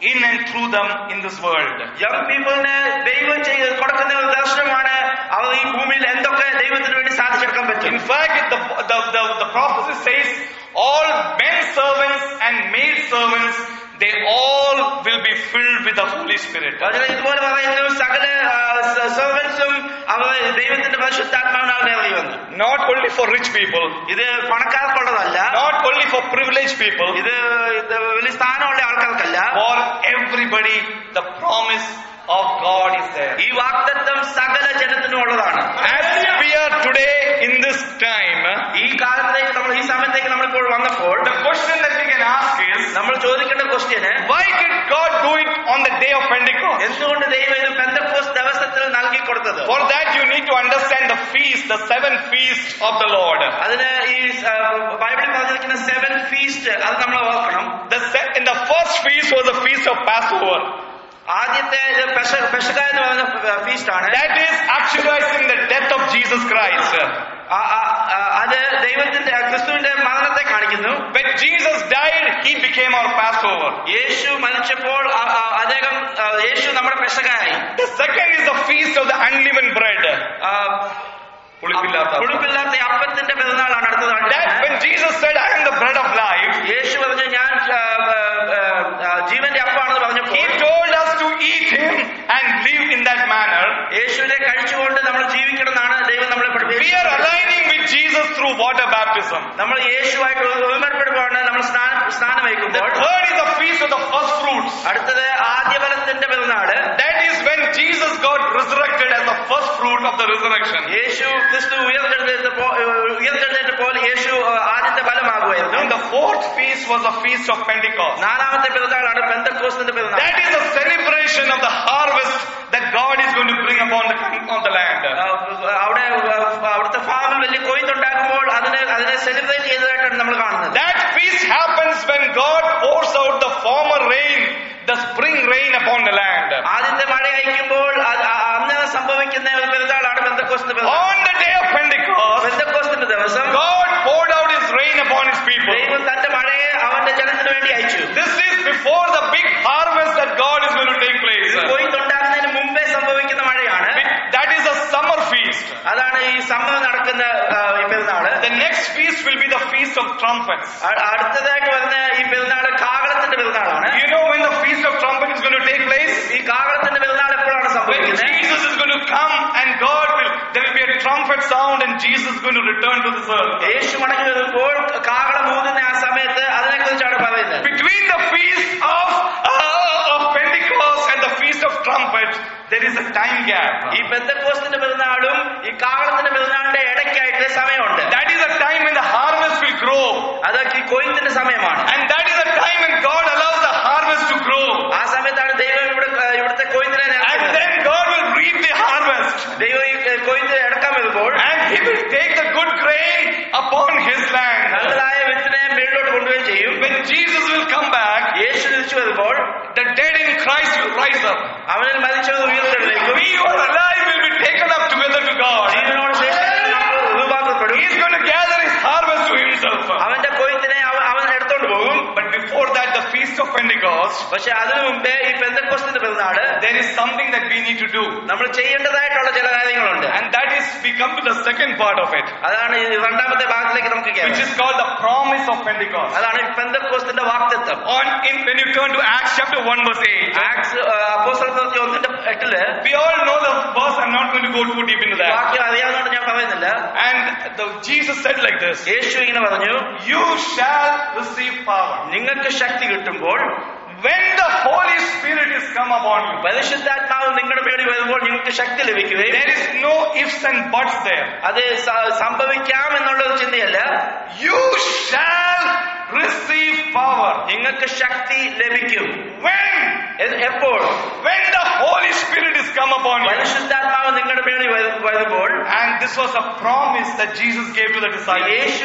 in and through them in this world. Young പീപ്പിളിന് ദൈവം ചെയ്ത് കൊടുക്കുന്ന ഒരു ദർശനമാണ് അവർ ഈ ഭൂമിയിൽ എന്തൊക്കെ ദൈവത്തിന് വേണ്ടി സാധിച്ചെടുക്കാൻ പറ്റും In fact, the, the, the, the prophecy says all men servants and maid servants, they all will be filled with the Holy Spirit. അതിന് ഇതുപോലെ പറയുന്നു സകല സെർവൻസും അവർ ദൈവത്തിന്റെ പരിശുദ്ധാത്മാവിനാൽ നിറങ്ങി വന്നു Not only for rich people, ഇത് പണക്കാർക്കുള്ളതല്ല not only for privileged people, ഇത് ഇത് വലിയ സ്ഥാനമുള്ള ആൾക്കാർക്കല്ല for everybody, the promise of God is there. ഈ വാഗ്ദത്വം സകല ജനത്തിനും ഉള്ളതാണ് As we are today in this time, ഈ കാലത്തേക്ക് നമ്മൾ ഈ സമയത്തേക്ക് നമ്മളിപ്പോൾ വന്നപ്പോൾ the question that we can ask is, നമ്മൾ ചോദിക്കേണ്ട question why did God do it on the day of Pentecost? എന്തുകൊണ്ട് ദൈവം ഇത് പെന്തക്കോസ് ദിവസത്തിൽ നൽകി കൊടുത്തത് For that you need to understand the feast, the seven feasts of the Lord. അതിന് ഈ ആ, ബൈബിളിൽ പറഞ്ഞിരിക്കുന്ന സെവൻ ഫീസ്റ്റ് അത് നമ്മൾ ഓർക്കണം The se- in the first feast was the feast of Passover. ആദ്യത്തെ ഇത് പെഷ പെഷക എന്ന് പറയുന്ന ഫീസ്റ്റ് ആണ് That is actualizing the death of Jesus Christ. ആ- ആ- ആ- അത് ദൈവത്തിന്റെ ക്രിസ്തുവിന്റെ മരണത്തെ കാണിക്കുന്നു When Jesus died, he became our Passover. യേശു മരിച്ചപ്പോൾ ആ- ആ- അദ്ദേഹം ആ, യേശു നമ്മുടെ പെഷകായി The second is the feast of the unleavened bread. ആ, പുളിപ്പില്ലാത്ത അപ്പം. പുളിപ്പില്ലാത്ത അപ്പത്തിന്റെ പെരുന്നാളാണ് അടുത്തത് That when Jesus said, I am the bread of life, യേശു പറഞ്ഞു ഞാൻ ആ, ആ, ആ, ജീവന്റെ അപ്പാണെന്ന് he പറഞ്ഞപ്പോൾ told us to eat him and live in that manner. യേശുവിനെ കഴിച്ചുകൊണ്ട് നമ്മൾ ജീവിക്കണം എന്നാണ് ദൈവം നമ്മളെ We are പഠിപ്പിച്ചത് aligning with Jesus through water baptism. നമ്മൾ യേശുവായിട്ട് ഒരുമപ്പെടുമ്പോഴാണ് നമ്മൾ സ്നാനം സ്നാനം The വയ്ക്കുമ്പോൾ third is the feast of the first fruits. അടുത്തത് ആദ്യഫലത്തിന്റെ പെരുന്നാള് That is when Jesus got resurrected as the first fruit of the resurrection. യേശു ക്രിസ്തു ഉയർത്തെഴുന്നേറ്റപ്പോൾ ഉയർത്തെഴുന്നേറ്റപ്പോൾ യേശു ആ, ആദ്യത്തെ ഫലമാകുമായിരുന്നു And the fourth feast was the feast of Pentecost. നാലാമത്തെ പെരുന്നാളാണ് പെന്തക്കോസ്തിന്റെ പെരുന്നാൾ That is a celebration of the harvest that God is going to bring upon the, on the land. ആ, അവിടെ ആ, അവിടുത്തെ ഫാമിൽ വലിയ കൊയ്ത്തുണ്ടാക്കുമ്പോൾ അതിനെ അതിനെ സെലിബ്രേറ്റ് ചെയ്തതായിട്ടാണ് നമ്മൾ കാണുന്നത് That feast happens when God pours out the former rain, the spring rain upon the land. ആദ്യത്തെ മഴ അയക്കുമ്പോൾ അത് ആ- അന്ന് സംഭവിക്കുന്ന ഒരു പെരുന്നാളാണ് പെന്തക്കോസ്തിന്റെ പെരുന്നാൾ On the day of Pentecost, പെന്തക്കോസ്തിന്റെ ദിവസം God poured out His rain upon His people. ദൈവം തന്റെ മഴയെ അവന്റെ ജനത്തിന് വേണ്ടി അയച്ചു This is before the big harvest that God is going to take place. കൊയ്ത്തുണ്ടാകുന്നതിന് മുമ്പേ സംഭവിക്കുന്ന മഴയാണ് That is a summer feast. അതാണ് ഈ സമ്മതം നടക്കുന്ന ആ, ഈ പെരുന്നാള് The next feast will be the feast of trumpets. അ- അടുത്തതായിട്ട് വരുന്ന ഈ പെരുന്നാള് കാകളത്തിന്റെ പെരുന്നാളാണ് You know when the feast of trumpet is going to take place? ഈ കാകളത്തിന്റെ പെരുന്നാൾ എപ്പോഴാണ് When സംഭവിക്കുന്നത് Jesus is going to come and God will, there will be a trumpet sound and Jesus is going to return to this earth. യേശു മടങ്ങി വരുമ്പോൾ കാകളം ഊതുന്ന ആ സമയത്ത് അതിനെ കുറിച്ചാണ് പറയുന്നത് Between the feast of, uh, of Pentecost and the feast of trumpet, there is a time gap. ഈ പെന്തക്കോസ്തിന്റെ പെരുന്നാളും ഈ കാകളത്തിന്റെ പെരുന്നാളിന്റെ ഇടയ്ക്കായിട്ട് സമയമുണ്ട് That is a time when the harvest will grow. അതൊക്കെ ഈ കൊയ്ത്തിന്റെ സമയമാണ് And that is a time when God allows the harvest to grow. ആ സമയത്താണ് ദൈവം ഇവിടെ ഇവിടുത്തെ കൊയ്ത്തിനെ And നിറയ്ക്കുന്നത്. then God will reap the harvest. ദൈവം ഈ കൊയ്ത്ത് എടുക്കാൻ വരുമ്പോൾ And He will take the good grain upon His land. നല്ലതായ വിത്തിനെ മേളിലോട്ട് കൊണ്ടുപോയി ചെയ്യും When Jesus will come back, യേശു തിരിച്ചു വരുമ്പോൾ the dead in Christ will rise up. അവനിൽ മരിച്ചത് ഉയർത്തെഴുന്നേക്കും We who are alive will be taken up together to God. ജീവനോട് ശേഷം നമ്മൾ രൂപാന്തരപ്പെടും He is going to gather His harvest to Himself. അവന്റെ കൊയ്ത്തിനെ അവൻ അവൻ എടുത്തോണ്ട് പോകും But before that, the feast of Pentecost, പക്ഷെ അതിനു മുമ്പേ ഈ പെന്തക്കോസ്തിന്റെ പെരുന്നാള് there is something that we need to do. നമ്മൾ ചെയ്യേണ്ടതായിട്ടുള്ള ചില കാര്യങ്ങളുണ്ട് And that is, we come to the second part of it, അതാണ് ഈ രണ്ടാമത്തെ ഭാഗത്തിലേക്ക് നമുക്ക് which കയറാം is called the promise of Pentecost. അതാണ് ഈ പെന്തക്കോസ്തിന്റെ വാക്തത്വം On in when you turn to Acts chapter 1 verse 8, Acts അപ്പോസ്തലപ്രവൃത്തി ഒന്നിന്റെ എട്ടില് we all know the verse, I'm not going to go too deep into that. വാക്യം അറിയാവുന്നതുകൊണ്ട് ഞാൻ പറയുന്നില്ല And the, Jesus said like this, യേശു ഇങ്ങനെ പറഞ്ഞു You shall receive power. നിങ്ങൾക്ക് ശക്തി കിട്ടുമ്പോൾ When the Holy Spirit is come upon you, പരിശുദ്ധാത്മാവ് നിങ്ങളുടെ മേളിൽ വരുമ്പോൾ നിങ്ങൾക്ക് ശക്തി ലഭിക്കുകയും there is no ifs and buts there. അത് സ- സംഭവിക്കാം എന്നുള്ള ഒരു ചിന്തയല്ല You shall receive power. നിങ്ങൾക്ക് ശക്തി ലഭിക്കും When? എ- എപ്പോൾ When the Holy Spirit is come upon you. പരിശുദ്ധാത്മാവ് നിങ്ങളുടെ മേളിൽ വരു- വരുമ്പോൾ And this was a promise that Jesus gave to the disciples. യേശു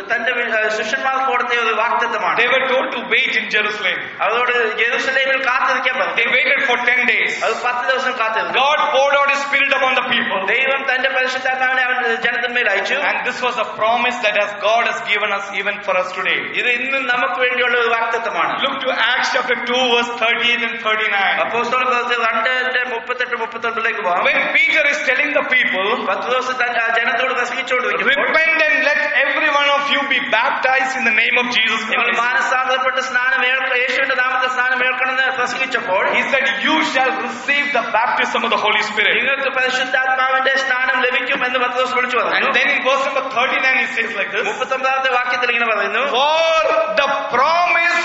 തന്റെ വി- ആ, ശിഷ്യന്മാർക്ക് കൊടുത്ത ഒരു വാക്തത്വമാണ് They were told to wait in Jerusalem. അവരോട് ജെറുസലേമിൽ കാത്തിരിക്കാൻ പറഞ്ഞു They waited for 10 days. അത് പത്ത് ദിവസം കാത്തിരുന്നു God poured out His Spirit upon the people. ദൈവം തന്റെ പരിശുദ്ധാത്മാവിനെ അവൻ ജനത്തിന്മേൽ അയച്ചു And this was a promise that has God has given us even for us today. ഇത് ഇന്നും നമുക്ക് വേണ്ടിയുള്ള ഒരു വാക്തത്വമാണ് Look to Acts chapter 2 verse 38 and 39. അപ്പോസ്തല പ്രവൃത്തി രണ്ടിന്റെ മുപ്പത്തെട്ട് മുപ്പത്തൊന്നിലേക്ക് പോകാം When Peter is telling the people, പത്ത് ദിവസം തന്റെ ആ ജനത്തോട് പ്രസംഗിച്ചുകൊണ്ടിരിക്കുമ്പോൾ repent and let every one of you be baptized in the name of Jesus നിങ്ങൾ Christ. മാനസാന്തരപ്പെട്ട് സ്നാനം ഏൽക്ക യേശുവിന്റെ നാമത്തെ സ്നാനം ഏൽക്കണമെന്ന് പ്രസംഗിച്ചപ്പോൾ He said, you shall receive the baptism of the Holy Spirit. നിങ്ങൾക്ക് പരിശുദ്ധാത്മാവിന്റെ സ്നാനം ലഭിക്കും എന്ന് പത്ത് ദിവസം വിളിച്ചു പറഞ്ഞു And then in verse number 39 he says like this, മുപ്പത്തൊമ്പതാമത്തെ വാക്യത്തിൽ ഇങ്ങനെ പറയുന്നു For the promise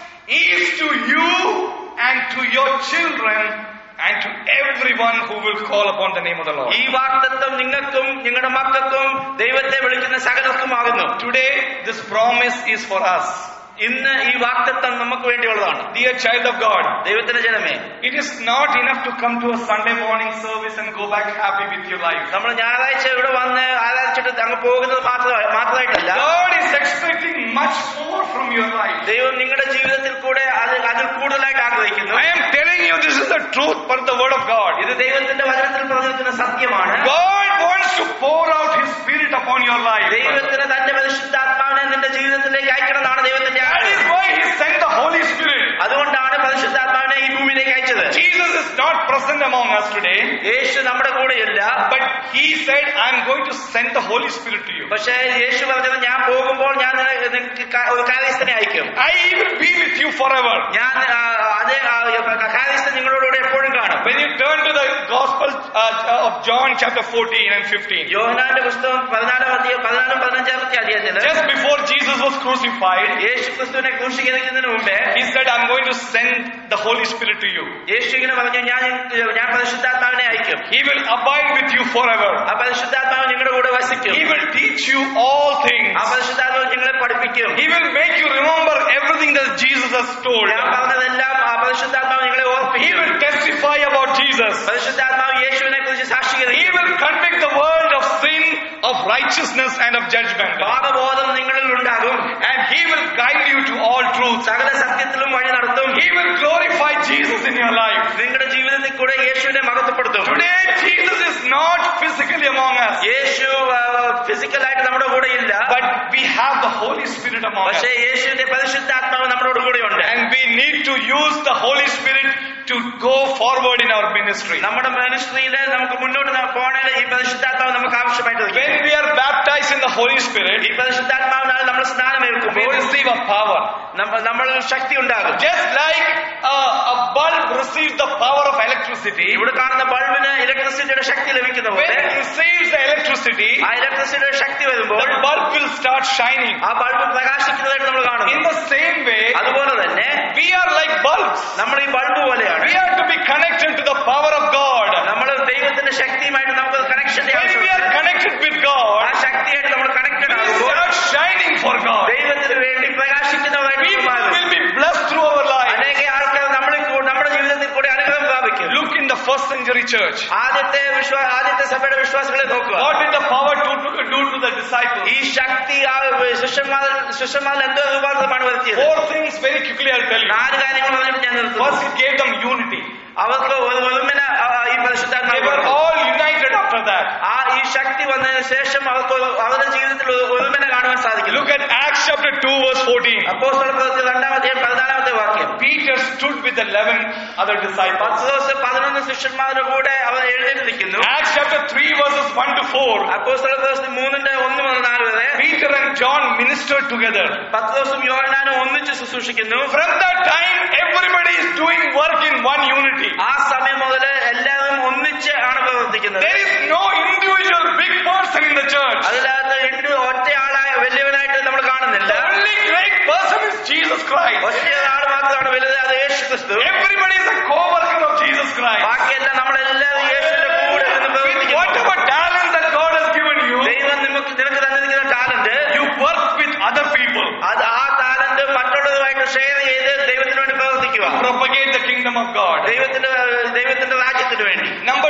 is to you and to your children and to everyone who will call upon the name of the Lord. ഈ വാക്തത്വം നിങ്ങൾക്കും നിങ്ങളുടെ മക്കൾക്കും ദൈവത്തെ വിളിക്കുന്ന സകലർക്കുമാകുന്നു Today, this promise is for us. ഇന്ന് ഈ വാക്തത്വം നമുക്ക് വേണ്ടിയുള്ളതാണ് Dear child of God, ദൈവത്തിന്റെ ജനമേ it is not enough to come to a Sunday morning service and go back happy with your life. നമ്മൾ ഞായറാഴ്ച ഇവിടെ വന്ന് ആരാധിച്ചിട്ട് അങ്ങ് പോകുന്നത് മാത്രമായി മാത്രമായിട്ടല്ല God is expecting much more from your life. ദൈവം നിങ്ങളുടെ ജീവിതത്തിൽ കൂടെ അത് അതിൽ കൂടുതലായിട്ട് ആഗ്രഹിക്കുന്നു I am telling you this is the truth per the word of God. ഇത് ദൈവത്തിന്റെ വചനത്തിൽ പറഞ്ഞിരിക്കുന്ന സത്യമാണ് God wants to pour out His Spirit upon your life. ദൈവത്തിന് തന്റെ പരിശുദ്ധാത്മാവിനെ നിന്റെ ജീവിതത്തിലേക്ക് അയക്കണമെന്നാണ് ദൈവത്തിന്റെ That is ആഗ്രഹം why He sent the Holy Spirit. അതുകൊണ്ടാണ് പരിശുദ്ധാത്മാവിനെ ഈ ഭൂമിയിലേക്ക് അയച്ചത് Jesus is not present among us today, യേശു നമ്മുടെ കൂടെയില്ല but He said, I am going to send the Holy Spirit to you. പക്ഷേ യേശു പറഞ്ഞത് ഞാൻ പോകുമ്പോൾ ഞാൻ നിന- നിങ്ങൾക്ക് ക- ഒരു കാര്യസ്ഥനെ അയക്കും I will be with you forever. ഞാൻ ആ, അതേ കാര്യസ്ഥൻ നിങ്ങളോടുകൂടെ എപ്പോഴും കാണും When you turn to the Gospel uh, of John, chapter 14 and 15, യോഹനാന്റെ പുസ്തകം പതിനാലാം അധ്യായം പതിനാലും പതിനഞ്ചാമത്തെ അധ്യായത്തില് just before Jesus was crucified, യേശു ക്രിസ്തുവിനെ ക്രൂശീകരിക്കുന്നതിന് മുമ്പേ He said, I'm going to send the Holy Spirit to you. യേശു ഇങ്ങനെ പറഞ്ഞു ഞാൻ ഞാൻ പരിശുദ്ധാത്മാവിനെ അയക്കും He will abide with you forever. ആ പരിശുദ്ധാത്മാവ് നിങ്ങളുടെ കൂടെ വസിക്കും He will teach you all things. ആ പരിശുദ്ധാത്മാവ് നിങ്ങളെ പഠിപ്പിക്കും He will make you remember everything that Jesus has told. ഞാൻ പറഞ്ഞതെല്ലാം ആ പരിശുദ്ധാത്മാവ് നിങ്ങളെ He ഓർപ്പിക്കും will testify about Jesus. പരിശുദ്ധാത്മാവ് യേശുവിനെ കുറിച്ച് He സാക്ഷീകരിക്കും will convict the world of sin, of righteousness, and of judgment. പാപബോധം നിങ്ങളിൽ ഉണ്ടാകും And He will guide you to all truth. സകല സത്യത്തിലും വഴി നടത്തും He will glorify Jesus in your life. നിങ്ങളുടെ ജീവിതത്തിൽ കൂടെ യേശുവിനെ മഹത്വപ്പെടുത്തും Today, Jesus is not physically among us, യേശു ഫിസിക്കലായിട്ട് നമ്മുടെ കൂടെ ഇല്ല but we have the Holy Spirit among us. പക്ഷേ യേശുവിന്റെ പരിശുദ്ധാത്മാവ് നമ്മളോട് കൂടെയുണ്ട് And we need to use the Holy Spirit to go forward in our ministry. നമ്മുടെ മിനിസ്ട്രിയിൽ നമുക്ക് മുന്നോട്ട് പോകണേ ഈ പരിശുദ്ധാത്മാവ് നമുക്ക് ആവശ്യമായിട്ട് വരും. When we are baptized in the Holy Spirit, ഈ പരിശുദ്ധാത്മാവിനാൽ നമ്മൾ we സ്നാനമേൽക്കുമ്പോൾ receive a power. നമ്മ- നമ്മൾ ശക്തി ഉണ്ടാകും Just like a, a bulb receives the power of electricity, ഇവിടെ കാണുന്ന ബൾബിന് ഇലക്ട്രിസിറ്റിയുടെ ശക്തി ലഭിക്കുന്ന when പോലെ it receives the electricity, ആ ഇലക്ട്രിസിറ്റിയുടെ ശക്തി വരുമ്പോൾ the bulb will start shining. ആ ബൾബ് പ്രകാശിക്കുന്നതായിട്ട് നമ്മൾ In കാണുന്നു the same way, അതുപോലെ തന്നെ we are like bulbs. നമ്മൾ ഈ ബൾബ് പോലെയാണ് We have to be connected to the power of God. നമ്മൾ ദൈവത്തിന്റെ ശക്തിയുമായിട്ട് നമുക്ക് connection When we are connected with ആ God, ശക്തിയായിട്ട് നമ്മൾ കണക്റ്റഡ് we ആകുമ്പോൾ start shining for God. ദൈവത്തിന് വേണ്ടി പ്രകാശിക്കുന്നവരായിട്ട് നമ്മൾ People മാറും. will be blessed through our life. അനേക ആൾക്കാർ നമ്മളിൽ കൂ- നമ്മുടെ ജീവിതത്തിൽ കൂടെ അനുഗ്രഹം പ്രാപിക്കും Look in the first century church. ആദ്യത്തെ വിശ്വാ ആദ്യത്തെ സഭയുടെ വിശ്വാസികളെ നോക്കുക What did the power do to, do to the disciples? ഈ ശക്തി ആ ശിഷ്യന്മാർ ശിഷ്യന്മാരിൽ എന്തോ രൂപാന്തരമാണ് വരുത്തിയത് Four things very quickly I'll tell you. നാല് കാര്യങ്ങൾ പറഞ്ഞിട്ട് ഞാൻ നിർത്തുന്നു First, it gave them unity. അവർക്ക് ഒരു ഒരുമന ആ, ഈ They പരിശുദ്ധാത്മാവ് were കൊടുത്തു. all united after that. ആ ഈ ശക്തി വന്നതിന് ശേഷം അവർക്ക് ഒരു- അവരുടെ ജീവിതത്തിൽ ഒരു ഒരുമന കാണുവാൻ സാധിക്കും Look at Acts chapter 2 verse 14. അപ്പോസ്തല പ്രവൃത്തി രണ്ടാമത്തെ പതിനാലാമത്തെ വാക്യം Peter stood with the 11 other disciples. പത്ത് ദിവസം പതിനൊന്ന് ശിഷ്യന്മാരുടെ കൂടെ അവർ എഴുന്നേറ്റ് നിൽക്കുന്നു Acts chapter 3 verses 1 to 4. അപ്പോസ്തല പ്രവൃത്തി മൂന്നിന്റെ ഒന്ന് മുതൽ നാല് വരെ Peter and John ministered together. പത്ത് ദിവസം യോഹനാനും ഒന്നിച്ച് ശുശ്രൂഷിക്കുന്നു From that time, everybody is doing work in one unity. ആ സമയം മുതൽ എല്ലാവരും ഒന്നിച്ച് ആണ് പ്രവർത്തിക്കുന്നത് There is no individual big person in the church. അതിനകത്ത് രണ്ട് ഒറ്റയാളായ വലിയവനായിട്ട് നമ്മൾ കാണുന്നില്ല The only great person is Jesus Christ. ഒറ്റ ആൾ മാത്രമാണ് വലുത് അത് യേശു ക്രിസ്തു Everybody is a co-worker of Jesus Christ. ബാക്കിയെല്ലാം നമ്മളെല്ലാവരും യേശുവിന്റെ കൂടെ നിന്ന് With പ്രവർത്തിക്കുന്നു whatever talent that God has given you, ദൈവം നിനക്ക് നിനക്ക് തന്നിരിക്കുന്ന talent you work with other people. അത് ആ ടാലന്റ് മറ്റുള്ളവരുമായിട്ട് ഷെയർ ചെയ്ത് ദൈവത്തിന് വേണ്ടി പ്രവർത്തിക്കുക Propagate the kingdom of God. ദൈവത്തിന്റെ ദൈവത്തിന്റെ രാജ്യത്തിന് വേണ്ടി Number two,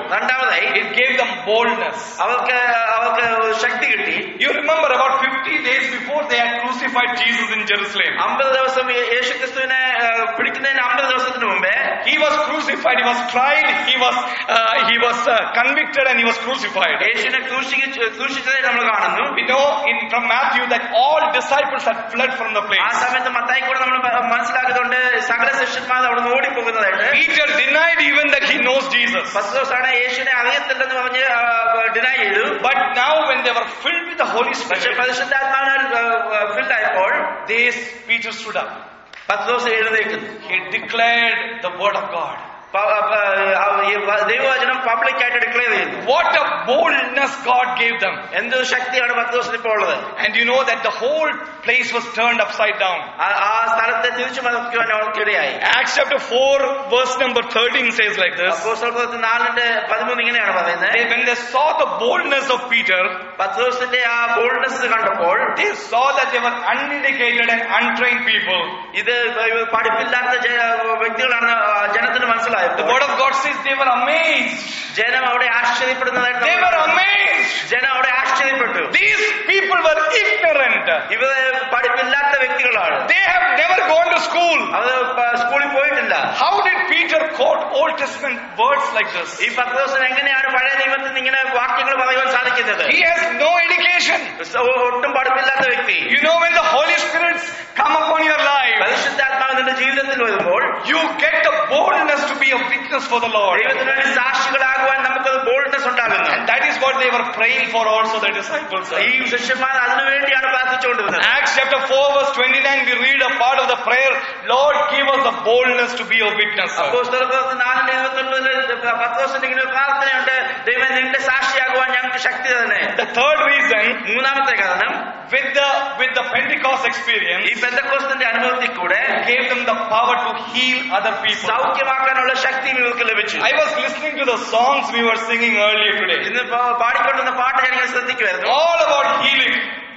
രണ്ടാമതായി it gave them boldness. അവർക്ക് അവർക്ക് ശക്തി കിട്ടി You remember about 50 days before they had crucified Jesus in Jerusalem. അമ്പത് ദിവസം യേ- യേശു ക്രിസ്തുവിനെ ആ, പിടിക്കുന്നതിന് അമ്പത് ദിവസത്തിന് മുമ്പേ He was crucified, he was tried, he was, uh, he was uh, convicted and he was crucified. യേശുവിനെ ക്രൂശിച്ച് ക്രൂശിച്ചതായി നമ്മൾ കാണുന്നു We know in from Matthew that all disciples had fled from the ആ place. സമയത്ത് മത്തായി കൂടെ നമ്മൾ മ- മനസ്സിലാക്കുന്നുണ്ട് സകല ശിഷ്യന്മാർ അവിടെ നിന്ന് ഓടിപ്പോകുന്നതായിട്ട് Peter denied even that he knows Jesus. പത്ത് ദിവസമാണ് യേശുവിനെ അറിയത്തില്ലെന്ന് പറഞ്ഞ് ഡിനൈ ചെയ്തു But now when they were filled with the Holy പക്ഷെ Spirit, പരിശുദ്ധാത്മാവിനാൽ ഫിൽഡ് ആയപ്പോൾ they, Peter stood up. പത്ത് ദിവസം എഴുന്നേക്കുന്നു He declared the word of God. പ- പ- ആ, ഈ വ- ദൈവവചനം പബ്ലിക് ആയിട്ട് ഡിക്ലെയർ ചെയ്യുന്നു What a boldness God gave them. എന്ത് ശക്തിയാണ് പത്ത് ദിവസത്തിൽ ഇപ്പോൾ ഉള്ളത് And you know that the whole place was turned upside down. ആ- ആ സ്ഥലത്തെ തിരിച്ചു മതക്കുവാൻ അവർക്കിടയായി Acts chapter 4 verse number 13 says like this. അപ്പോസ്തല പ്രവൃത്തി നാലിന്റെ പതിമൂന്ന് ഇങ്ങനെയാണ് പറയുന്നത് They, when they saw the boldness of Peter, പത്ത് ദിവസത്തിന്റെ ആ ബോൾഡ്നെസ് കണ്ടപ്പോൾ they saw that they were uneducated and untrained people. ഇത് പഠിപ്പില്ലാത്ത ജ- വ്യക്തികളാണ് ആ ജനത്തിന് The മനസ്സിലായത് word of God says they were amazed. ജനം അവിടെ ആശ്ചര്യപ്പെടുന്നതായിട്ട് They നമ്മൾ were കാണുന്നു. amazed. ജനം അവിടെ ആശ്ചര്യപ്പെട്ടു These people were ignorant. ഇവര് പഠിപ്പില്ലാത്ത വ്യക്തികളാണ് They have never gone to school. അവർ പ- സ്കൂളിൽ പോയിട്ടില്ല How did Peter quote Old Testament words like this? ഈ പത്ത് ദിവസം എങ്ങനെയാണ് പഴയ നിയമത്തിൽ നിന്ന് ഇങ്ങനെ വാക്യങ്ങൾ പറയുവാൻ സാധിക്കുന്നത് He has no education. സ- ഒട്ടും പഠിപ്പില്ലാത്ത വ്യക്തി You know when the Holy Spirits come upon your life, പരിശുദ്ധാത്മാവ് നിന്റെ ജീവിതത്തിൽ വരുമ്പോൾ you get the boldness to be a witness for the Lord. ദൈവത്തിന് വേണ്ടി സാക്ഷികളാകുവാൻ നമുക്കത് ബോൾഡ്നെസ് ഉണ്ടാകുന്നു And that is what they were praying for also the disciples. ഈ ശിഷ്യന്മാർ അതിനുവേണ്ടിയാണ് പ്രാർത്ഥിച്ചുകൊണ്ടിരുന്നത് Acts chapter 4 verse 29 we read a part of the prayer, Lord give us the boldness to be a witness. അപ്പോസ്തല പ്രവൃത്തി നാലിന്റെ ഇരുപത്തൊൻപതില് പത്ത് ദിവസം ഇങ്ങനെ ഒരു പ്രാർത്ഥനയുണ്ട് ദൈവം നിന്റെ സാക്ഷിയാകുവാൻ ഞങ്ങൾക്ക് ശക്തി തന്നെ The third reason, മൂന്നാമത്തെ കാരണം with the, with the Pentecost ഈ experience, പെന്തക്കോസ്തിന്റെ അനുഭവത്തിൽ കൂടെ gave them the power to heal other people. സൗഖ്യമാക്കാനുള്ള ശക്തി ഇവർക്ക് ലഭിച്ചു I was listening to the songs we were singing earlier today. ഇന്ന് പ- പാടിക്കൊണ്ടിരുന്ന പാട്ട് ഞാൻ ഇങ്ങനെ ശ്രദ്ധിക്കുമായിരുന്നു All about healing.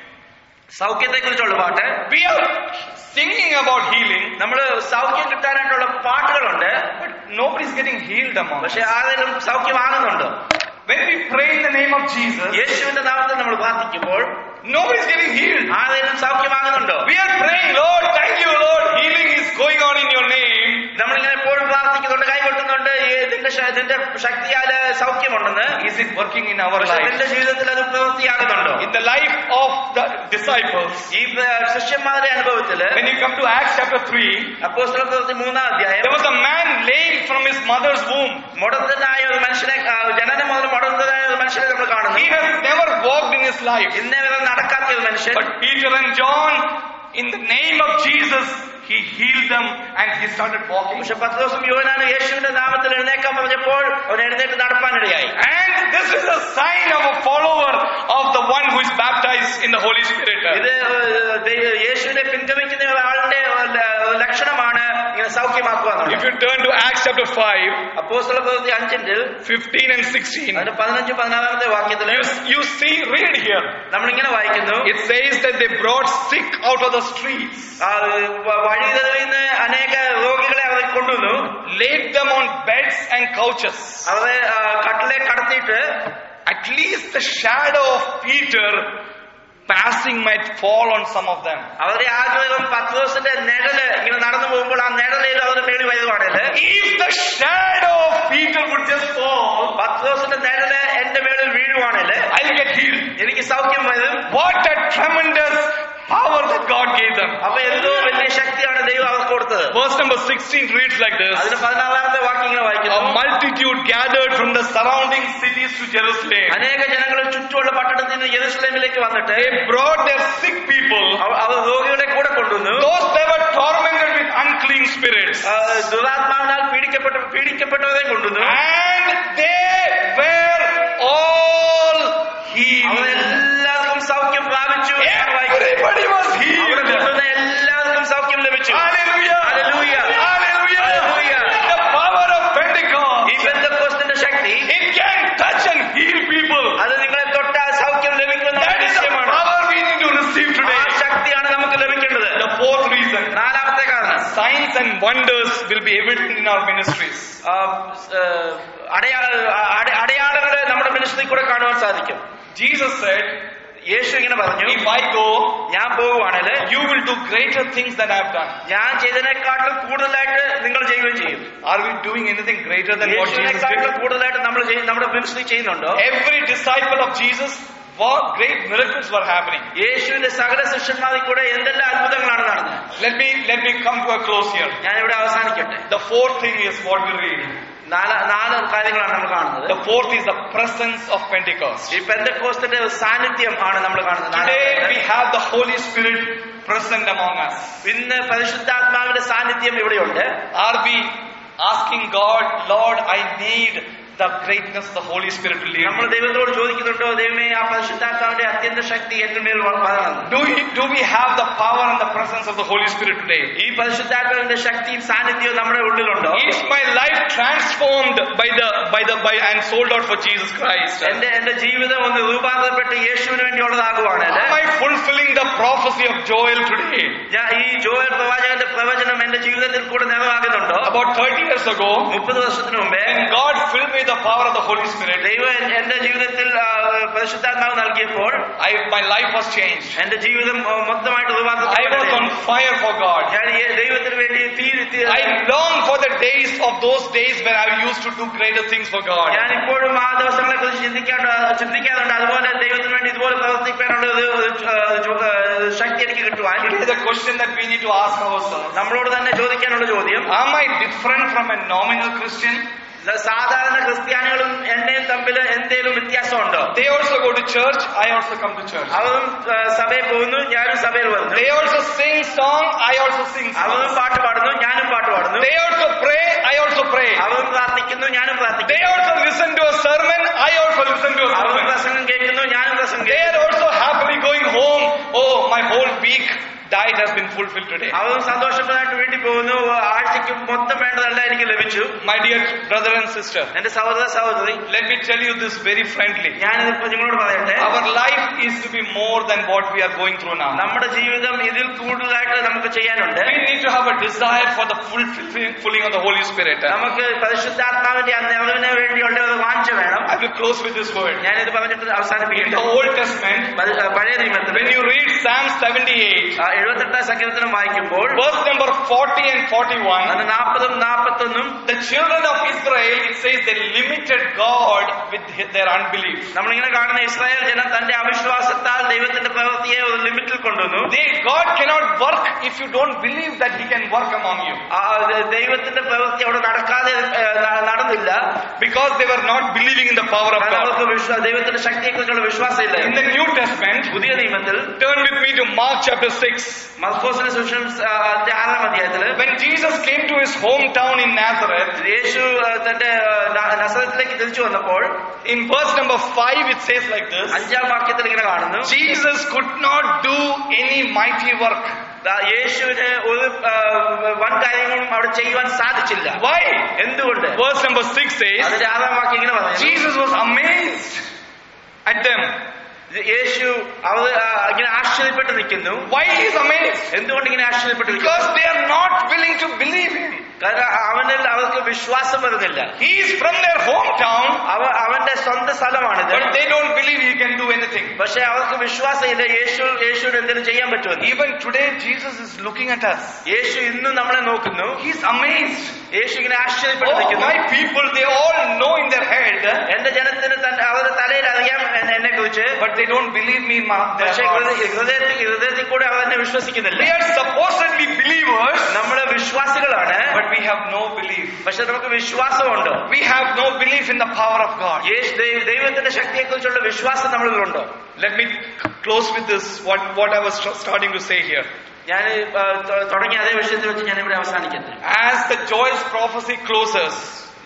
സൗഖ്യത്തെ കുറിച്ചുള്ള പാട്ട് We are singing about healing, നമ്മൾ സൗഖ്യം കിട്ടാനായിട്ടുള്ള പാട്ടുകളുണ്ട് but nobody's getting healed among us. പക്ഷെ ആരെങ്കിലും സൗഖ്യമാകുന്നുണ്ടോ When we pray in the name of Jesus, യേശുവിന്റെ നാമത്തിൽ നമ്മൾ പ്രാർത്ഥിക്കുമ്പോൾ nobody's getting healed. ആരെങ്കിലും സൗഖ്യമാകുന്നുണ്ടോ We are praying, Lord, thank you, Lord, healing is going on in your name. നമ്മളിങ്ങനെ എപ്പോഴും പ്രാർത്ഥിക്കുന്നുണ്ട് കൈകൊട്ടുന്നുണ്ട് ഈ ഇതിന്റെ ശ- ഇതിന്റെ ശക്തിയാല് സൗഖ്യമുണ്ടെന്ന് Is it working in our പക്ഷെ life? നിന്റെ ജീവിതത്തിൽ അത് പ്രവൃത്തിയാകുന്നുണ്ടോ In the life of the disciples, ഈ പ- ശിഷ്യന്മാരുടെ അനുഭവത്തില് when you come to Acts chapter 3, അപ്പോസ്തല പ്രവൃത്തി മൂന്നാം അധ്യായം there was a man lame from his mother's womb. മുടന്തനായ ഒരു മനുഷ്യനെ ആ, ജനനം മുതൽ മുടന്തനായ ഒരു മനുഷ്യനെ നമ്മൾ He കാണുന്നു has never walked in his life. ഇന്നേ വരെ നടക്കാത്ത ഒരു മനുഷ്യൻ But Peter and John, in the name of Jesus, he healed them and he started walking. പക്ഷെ പത്ത് ദിവസം യോനാണ് യേശുവിന്റെ നാമത്തിൽ എഴുന്നേക്കാൻ പറഞ്ഞപ്പോൾ അവൻ എഴുന്നേറ്റ് നടപ്പാനിടയായി And this is a sign of a follower of the one who is baptized in the Holy Spirit. ഇത് ഏഹ്, ദൈ- യേശുവിനെ പിൻഗമിക്കുന്ന ഒരാളുടെ ഏഹ്, ലക്ഷണമാണ് ഇങ്ങനെ സൗഖ്യമാക്കുക If എന്നുള്ളത് you turn to Acts chapter 5, അപ്പോസ്തല പ്രവൃത്തി അഞ്ചിന്റെ 15 and 16, അതിന്റെ പതിനഞ്ച് പതിനാറാമത്തെ വാക്യത്തില് you, you see, read here. നമ്മളിങ്ങനെ വായിക്കുന്നു It says that they brought sick out of the streets, ആ, വ- വഴിതെളിവിൽ നിന്ന് അനേക രോഗികളെ അവർ കൊണ്ടുവന്നു laid them on beds and couches. അവരെ ആ, കട്ടിലെ കടത്തിയിട്ട് At least the shadow of Peter passing might fall on some of them. അവരുടെ ആഗ്രഹം പത്ത് ദിവസത്തിന്റെ നിഴല് ഇങ്ങനെ നടന്നു പോകുമ്പോൾ ആ നിഴലിൽ അവരുടെ മേളിൽ വരുവാണേല് If the shadow of Peter would just fall, പത്ത് ദിവസത്തിന്റെ നിഴല് എന്റെ മേളിൽ വീഴുവാണേല് I'll get healed. എനിക്ക് സൗഖ്യം വരും What a tremendous power that God gave them. അപ്പൊ എന്തോ വലിയ ശക്തിയാണ് ദൈവം അവർക്ക് കൊടുത്തത് Verse number 16 reads like this. അതിന് പതിനാറാമത്തെ വാക്യം ഇങ്ങനെ A വായിക്കുന്നു multitude gathered from the surrounding cities to Jerusalem. അനേക ജനങ്ങൾ ചുറ്റുമുള്ള പട്ടണത്തിൽ നിന്ന് യെരുസലേമിലേക്ക് വന്നിട്ട് They brought their sick people, അവ- അവർ രോഗികളെ കൂടെ കൊണ്ടുവന്നു those that were tormented with unclean spirits. ആ, ദുരാത്മാവിനാൽ പീഡിക്കപ്പെട്ട പീഡിക്കപ്പെട്ടവരെ കൊണ്ടുവന്നു And they were all healed. അവരെല്ലാവർക്കും സൗഖ്യം പ്രാപിച്ചു എന്നാണ് വായിക്കുന്നത്. Everybody was അവിടെ healed. കൊണ്ടുവന്ന എല്ലാവർക്കും സൗഖ്യം ലഭിച്ചു Hallelujah. Hallelujah. Hallelujah. Hallelujah. The power of ഈ Pentecost. പെന്തക്കോസ്തിന്റെ Shakti It can touch and heal people. അത് നിങ്ങളെ തൊട്ടാൽ സൗഖ്യം ലഭിക്കുന്ന That is the നിശ്ചയമാണ് power we need to receive ആ today. ശക്തിയാണ് നമുക്ക് ലഭിക്കേണ്ടത് The fourth reason. നാലാമത്തെ കാരണം Signs and wonders will be evident in our ministries. ആ, ആ, അടയാള അട- അടയാളങ്ങള് നമ്മുടെ മിനിസ്ട്രി കൂടെ കാണുവാൻ സാധിക്കും Jesus said, യേശു ഇങ്ങനെ പറഞ്ഞു If I go, ഞാൻ പോവുകയാണെങ്കിൽ you will do greater things than I have done. ഞാൻ ചെയ്തതിനെക്കാട്ടിലും കൂടുതലായിട്ട് നിങ്ങൾ ചെയ്യുകയും ചെയ്യും Are we doing anything greater than what Jesus യേശുവിനെക്കാട്ടിലും did? കൂടുതലായിട്ട് നമ്മൾ ചെയ്യ- നമ്മുടെ മിനിസ്ട്രി ചെയ്യുന്നുണ്ടോ Every disciple of Jesus, what great miracles were happening. യേശുവിന്റെ സകല ശിഷ്യന്മാരിൽ കൂടെ എന്തെല്ലാം അത്ഭുതങ്ങളാണ് നടന്നത് Let me let me come to a close here. ഞാൻ ഇവിടെ അവസാനിക്കട്ടെ The fourth thing is what we read. നാല് നാല് കാര്യങ്ങളാണ് നമ്മൾ കാണുന്നത് The fourth is the presence of Pentecost. ഈ പെന്തക്കോസ്തിന്റെ ഒരു സാന്നിധ്യം ആണ് നമ്മൾ കാണുന്നത് Today we നാലാമത്തെ. have the Holy Spirit present among us. ഇന്ന് പരിശുദ്ധാത്മാവിന്റെ സാന്നിധ്യം ഇവിടെയുണ്ട് Are we asking God, Lord, I need the greatness of the Holy Spirit to lead നമ്മൾ me? ദൈവത്തോട് ചോദിക്കുന്നുണ്ടോ ദൈവമേ ആ പരിശുദ്ധാത്മാവിന്റെ അത്യന്ത ശക്തി എന്റെ മേൽ വരണം Do we, do we have the power and the presence of the Holy Spirit today? ഈ പരിശുദ്ധാത്മാവിന്റെ ശക്തിയും സാന്നിധ്യവും നമ്മുടെ ഉള്ളിലുണ്ടോ Is my life transformed by the by the by and sold out for Jesus Christ? എന്റെ എന്റെ ജീവിതം ഒന്ന് രൂപാന്തരപ്പെട്ട് യേശുവിന് വേണ്ടിയുള്ളതാകുവാണ് Am I fulfilling the prophecy of Joel today? ഞാൻ ഈ ജോയൽ പ്രവാചകന്റെ പ്രവചനം എന്റെ ജീവിതത്തിൽ കൂടെ നിറവാകുന്നുണ്ടോ About 30 years ago, മുപ്പത് വർഷത്തിന് മുമ്പേ when God filled me with the power of the Holy Spirit, ദൈവം എൻ- എന്റെ ജീവിതത്തിൽ ആ, പരിശുദ്ധാത്മാവ് നൽകിയപ്പോൾ I, my life was changed. എന്റെ ജീവിതം ആ, മൊത്തമായിട്ട് I was on രൂപാന്തരപ്പെട്ടു fire for God. ഞാൻ ഈ ദൈവത്തിന് വേണ്ടി തീ തീ- I long for the days of those days when I used to do greater things for God. ഞാൻ ഇപ്പോഴും ആ ദിവസങ്ങളെ കുറിച്ച് ചിന്തിക്കാണ്ട് ചിന്തിക്കാറുണ്ട് അതുപോലെ ദൈവത്തിന് വേണ്ടി ഇതുപോലെ പ്രവർത്തിക്കാനുള്ള ഒരു ഒരു, ആ, ജോ- ആ, ശക്തി എനിക്ക് കിട്ടുവാൻ Today the question that we need to ask ourselves, നമ്മളോട് തന്നെ ചോദിക്കാനുള്ള ചോദ്യം am I different from a nominal Christian? സാധാരണ ക്രിസ്ത്യാനികളും എന്നെയും തമ്മിൽ എന്തേലും വ്യത്യാസമുണ്ടോ They also go to church, I also come to church. അവരും ആ, സഭയിൽ പോകുന്നു ഞാനും സഭയിൽ വരുന്നു They also sing song, I also sing അവരും song. പാട്ട് പാടുന്നു ഞാനും പാട്ട് പാടുന്നു They also pray, I also pray. അവരും പ്രാർത്ഥിക്കുന്നു ഞാനും They പ്രാർത്ഥിക്കുന്നു also listen to a sermon, I also listen to a അവരും sermon. പ്രസംഗം കേൾക്കുന്നു ഞാനും പ്രസംഗം They കേൾക്കുന്നു are also happily going home. Oh, my whole week diet has been fulfilled today. അവരും സന്തോഷപ്രദമായിട്ട് വീട്ടിൽ പോകുന്നു ആഴ്ചയ്ക്ക് മൊത്തം വേണ്ടതെല്ലാം എനിക്ക് ലഭിച്ചു My dear brother and sister, എന്റെ സഹോദര സഹോദരി let me tell you this very frankly. ഞാനിതിപ്പോ നിങ്ങളോട് പറയട്ടെ Our life is to be more than what we are going through now. നമ്മുടെ ജീവിതം ഇതിൽ കൂടുതലായിട്ട് നമുക്ക് ചെയ്യാനുണ്ട് We need to have a desire for the full filling of the Holy Spirit. നമുക്ക് പരിശുദ്ധാത്മാവിന്റെ ആ നിറവിന് വേണ്ടിയുള്ള ഒരു വാഞ്ച വേണം I will close with this word. ഞാനിത് പറഞ്ഞിട്ട് In the അവസാനിപ്പിക്കുന്നു Old Testament, പ- പഴയ നിയമത്തിൽ when you read Psalm 78, എഴുപത്തെട്ടാം സങ്കീർത്തനം വായിക്കുമ്പോൾ verse number 40 and 41, അത് നാൽപ്പതും നാൽപ്പത്തൊന്നും the children of Israel, it says they limited God with their unbelief. നമ്മളിങ്ങനെ കാണുന്ന ഇസ്രായേൽ ജനം തന്റെ അവിശ്വാസത്താൽ ദൈവത്തിന്റെ പ്രവൃത്തിയെ ഒരു ലിമിറ്റിൽ കൊണ്ടുവന്നു They, God cannot work if you don't believe that He can work among you. ആ, ദ- ദൈവത്തിന്റെ പ്രവൃത്തി അവിടെ നടക്കാതെ ഏ, ന- നടന്നില്ല Because they were not believing in the power of കാരണം God. അവർക്ക് വിശ്വ- ദൈവത്തിന്റെ ശക്തിയെക്കുറിച്ചുള്ള വിശ്വാസം ഇല്ല In the New Testament, പുതിയ നിയമത്തിൽ turn with me to Mark chapter 6. മർക്കോസിന്റെ സുവിശേഷം ആ, അതിന്റെ ആറാം അധ്യായത്തില് When Jesus came to his hometown in Nazareth, യേശു ആ, തന്റെ ആ, ന- നസറത്തിലേക്ക് തിരിച്ചു വന്നപ്പോൾ in verse number 5 it says like this അഞ്ചാം വാക്യത്തിൽ ഇങ്ങനെ കാണുന്നു Jesus could not do any mighty work. ദാ യേശുവിന് ഒരു ആ, വൻ കാര്യങ്ങളും അവിടെ ചെയ്യുവാൻ സാധിച്ചില്ല Why? എന്തുകൊണ്ട് Verse number 6 says അതിന്റെ ആറാം വാക്യം ഇങ്ങനെ പറഞ്ഞു Jesus was amazed at them. യേശു അവർ ആ, ഇങ്ങനെ ആശ്ചര്യപ്പെട്ട് നിൽക്കുന്നു Why he is amazed? എന്തുകൊണ്ട് ഇങ്ങനെ ആശ്ചര്യപ്പെട്ട് നിൽക്കുന്നു Because they are not willing to believe him. കാരണം അവനിൽ അവർക്ക് വിശ്വാസം വരുന്നില്ല He is from their hometown, അവ അവന്റെ സ്വന്തം സ്ഥലമാണിത് but they don't believe he can do anything. പക്ഷെ അവർക്ക് വിശ്വാസമില്ല യേശു യേശുവിന് എന്തെങ്കിലും ചെയ്യാൻ പറ്റുമെന്ന് Even today, Jesus is looking at us. യേശു ഇന്നും നമ്മളെ നോക്കുന്നു He's amazed. യേശു ഇങ്ങനെ ആശ്ചര്യപ്പെട്ട് Oh, നിൽക്കുന്നു my people, they all know in their head, എന്റെ ജനത്തിന് തന്റെ അവരുടെ തലയിൽ അറിയാം എന്നെ കുറിച്ച് but they don't believe me in my, their പക്ഷെ hearts. ഹൃദയത്തിൽ ഹൃദയത്തിൽ കൂടെ അവർ എന്നെ വിശ്വസിക്കുന്നില്ല We are supposedly believers, നമ്മള് വിശ്വാസികളാണ് but we have no belief. പക്ഷെ നമുക്ക് വിശ്വാസമുണ്ടോ We have no belief in the power of God. യേശു ദൈ- ദൈവത്തിന്റെ ശക്തിയെക്കുറിച്ചുള്ള വിശ്വാസം നമ്മളിലുണ്ടോ Let me close with this, what, what I was tr- starting to say here. ഞാൻ തുടങ്ങിയ അതേ വിഷയത്തിൽ വെച്ച് ഞാൻ ഇവിടെ അവസാനിക്കട്ടെ As the Joel's prophecy closes,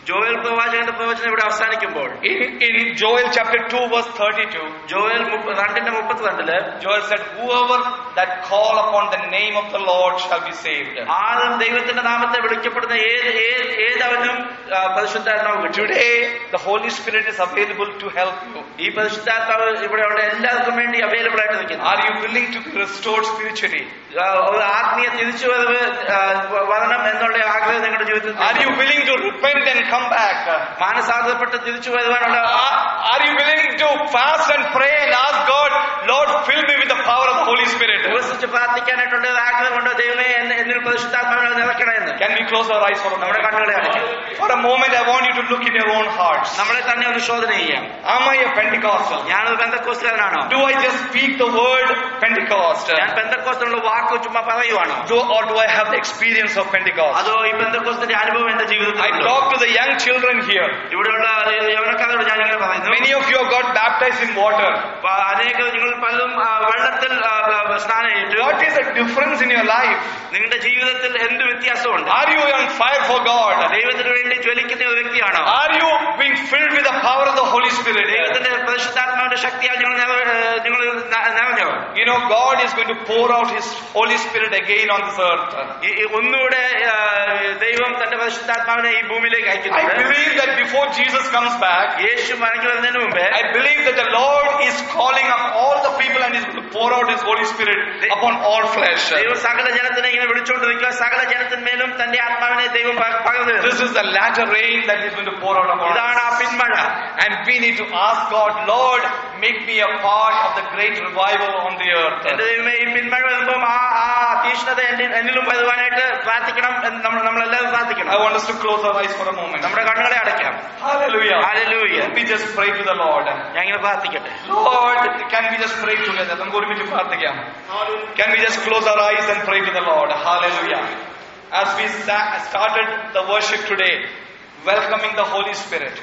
Joel പ്രവാചകന്റെ പ്രവചനം ഇവിടെ അവസാനിക്കുമ്പോൾ In, in Joel chapter 2 verse 32, Joel മുപ്പ- രണ്ടിന്റെ മുപ്പത്തിരണ്ടില് Joel said, whoever that call upon the name of the Lord shall be saved. ആരും ദൈവത്തിന്റെ നാമത്തെ വിളിക്കപ്പെടുന്ന ഏത് ഏത് ഏതവനും ആ, പരിശുദ്ധാത്മാവ് കിട്ടും Today, the Holy Spirit is available to help you. ഈ പരിശുദ്ധാത്മാവ് ഇവിടെ ഉള്ള എല്ലാവർക്കും വേണ്ടി അവൈലബിൾ ആയിട്ട് നിൽക്കുന്നു Are you willing to be restored spiritually? ആ, ഒരു ആത്മീയ തിരിച്ചുവരവ് ആ, വരണം എന്നുള്ള ആഗ്രഹം നിങ്ങളുടെ ജീവിതത്തിൽ Are you willing to repent and come back? മാനസാന്തരപ്പെട്ട് തിരിച്ചു വരുവാനുള്ള Are, are you willing to fast and pray and ask God, Lord, fill me with the power of the Holy Spirit? ഉപസിച്ച് പ്രാർത്ഥിക്കാനായിട്ടുള്ള ഒരു ആഗ്രഹമുണ്ടോ ദൈവമേ എന്നെ- എന്നിൽ പരിശുദ്ധാത്മാവിനെ നിറയ്ക്കണമെന്ന് Can we close our eyes for a നമ്മുടെ moment? കണ്ണുകളെ അടയ്ക്കാം For a moment, I want you to look in your own hearts. നമ്മളെ തന്നെ ഒന്ന് ശോധന ചെയ്യാം Am I a Pentecostal? ഞാനൊരു ബന്ധക്കോസ്റ്റുകാരനാണോ Do I just speak the word Pentecost? ഞാൻ ബന്ധക്കോസ്റ്റിനുള്ള വാക്ക് ചുമ്മാ പറയുവാണോ Do, or do I have the experience of Pentecost? അതോ ഈ ബന്ധക്കോസ്റ്റിന്റെ അനുഭവം എന്റെ I ജീവിതത്തിൽ talk to the young children here. ഇവിടെയുള്ള യവനക്കാരോട് ഞാൻ ഇങ്ങനെ പറയുന്നു Many of you have got baptized in water. അപ്പൊ അനേക നിങ്ങൾ പലരും ആ, വെള്ളത്തിൽ ആ, ആ, സ്നാനം ഏറ്റു What is the difference in your life? നിങ്ങളുടെ ജീവിതത്തിൽ എന്ത് വ്യത്യാസമുണ്ട് Are you on fire for God? ദൈവത്തിന് വേണ്ടി ജ്വലിക്കുന്ന ഒരു വ്യക്തിയാണോ Are you being filled with the power of the Holy Spirit? ദൈവത്തിന്റെ പരിശുദ്ധാത്മാവിന്റെ ശക്തിയാൽ നിങ്ങൾ നിറ- ഏ, നിങ്ങൾ ന- നിറഞ്ഞോ You know, God is going to pour out His Holy Spirit again on this earth. ഈ- ഈ ഒന്നുകൂടെ ആ, ദൈവം തന്റെ പരിശുദ്ധാത്മാവിനെ ഈ ഭൂമിയിലേക്ക് I അയക്കുന്നുണ്ട് believe that before Jesus comes back, യേശു മടങ്ങി വരുന്നതിന് മുമ്പേ I believe that the Lord is calling up all the people and is going to pour out His Holy Spirit upon all flesh. ദൈവം സകല ജനത്തിനെ ഇങ്ങനെ വിളിച്ചുകൊണ്ടിരിക്കുക സകല ജനത്തിന്മേലും തന്റെ ആത്മാവിനെ ദൈവം പക- പകർന്നു തരുന്നു. This is the latter rain that is going to pour out upon us. ഇതാണ് ആ പിന്മഴ And we need to ask God, Lord, make me a part of the great revival on the earth. എന്റെ ദൈവമേ ഈ പിന്മഴ വരുമ്പോൾ ആ ആ തീഷ്ണത എന്നിൽ- എന്നിലും വരുവാനായിട്ട് പ്രാർത്ഥിക്കണം എന്ന് നമ്മൾ നമ്മളെല്ലാവരും പ്രാർത്ഥിക്കണം I want us to close our eyes for a moment. നമ്മുടെ കണ്ണുകളെ അടയ്ക്കാം Hallelujah. Hallelujah. Let me just pray to the Lord. ഞാൻ ഇങ്ങനെ പ്രാർത്ഥിക്കട്ടെ Lord, can we just pray together? നമുക്ക് ഒരുമിച്ച് പ്രാർത്ഥിക്കാം. Can we just close our eyes and pray to the Lord? Hallelujah. As we sa- started the worship today, welcoming the Holy Spirit,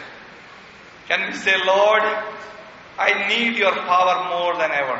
can we say, Lord, I need your power more than ever.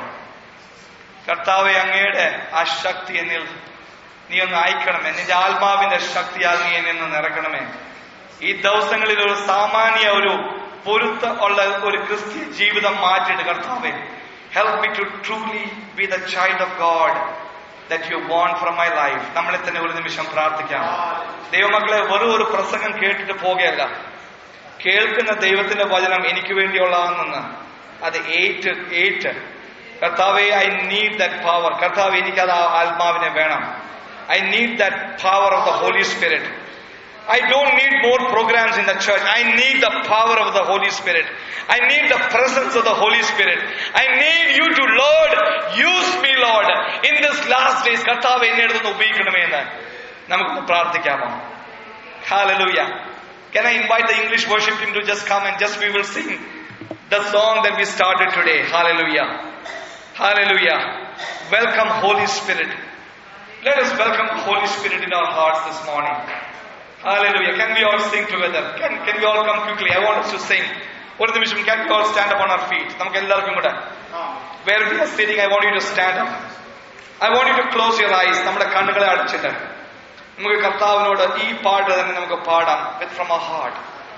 കർത്താവെ അങ്ങയുടെ ആ ശക്തി എന്നിൽ നീ ഒന്ന് അയക്കണമേ നിന്റെ ആത്മാവിന്റെ ശക്തിയാൽ നീ എന്നെ ഒന്ന് നിറക്കണമേ ഈ ദിവസങ്ങളിൽ ഒരു സാമാന്യ ഒരു പൊരുത്ത ഉള്ള ഒരു ക്രിസ്ത്യ ജീവിതം മാറ്റിയിട്ട് കർത്താവെ help me to truly be the child of God that you want from my life നമ്മളെ തന്നെ ഒരു നിമിഷം പ്രാർത്ഥിക്കാം ദൈവമക്കളെ വെറും ഒരു പ്രസംഗം കേട്ടിട്ട് പോകുകയല്ല കേൾക്കുന്ന ദൈവത്തിന്റെ വചനം എനിക്ക് വേണ്ടിയുള്ളതാണെന്ന് അത് ഏറ്റ് ഏറ്റ് കർത്താവെ ഐ നീഡ് ദാറ്റ് പവർ കർത്താവ് എനിക്ക് അത് ആ ആത്മാവിനെ വേണം I need that power of the Holy Spirit I don't need more programs in the church. I need the power of the Holy Spirit. I need the presence of the Holy Spirit. I need you to, Lord, use me, Lord, in this last days. കർത്താവ് എന്നെ എടുത്തൊന്ന് ഉപയോഗിക്കണമേ എന്ന് നമുക്കൊന്ന് പ്രാർത്ഥിക്കാമോ Hallelujah. Can I invite the English worship team to just come and just we will sing the song that we started today. Hallelujah. Hallelujah. Welcome Holy Spirit. Let us welcome the Holy Spirit in our hearts this morning. Hallelujah. Can we all sing together? Can, can we all come quickly? I want us to sing. ഒരു നിമിഷം can we all stand up on our feet? നമുക്ക് എല്ലാവർക്കും കൂടെ where we are sitting, I want you to stand up. I want you to close your eyes. നമ്മുടെ കണ്ണുകളെ അടച്ചിട്ട് നമുക്ക് കർത്താവിനോട് ഈ പാട്ട് തന്നെ നമുക്ക് പാടാം with from our heart.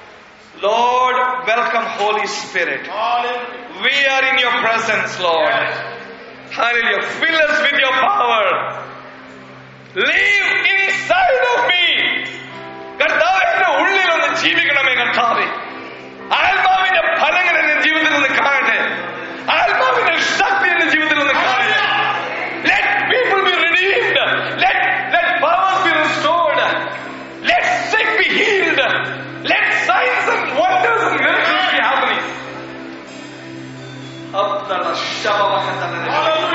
Lord, welcome Holy Spirit. We are in your presence, Lord. Hallelujah. Fill us with your power. Live inside of me. കർത്താവിന്റെ ഉള്ളിൽ ഒന്ന് ജീവിക്കണമേ കർത്താവെ ആത്മാവിന്റെ ഫലങ്ങൾ എന്റെ ജീവിതത്തിൽ ഒന്ന് കാണട്ടെ ആത്മാവിന്റെ ശക്തി എന്റെ ജീവിതത്തിൽ ഒന്ന് കാണട്ടെ Let people be redeemed. Let, let powers be restored. Let sick be healed. Let signs and wonders and miracles be happening. അബ്ദല ശവമഹത്തല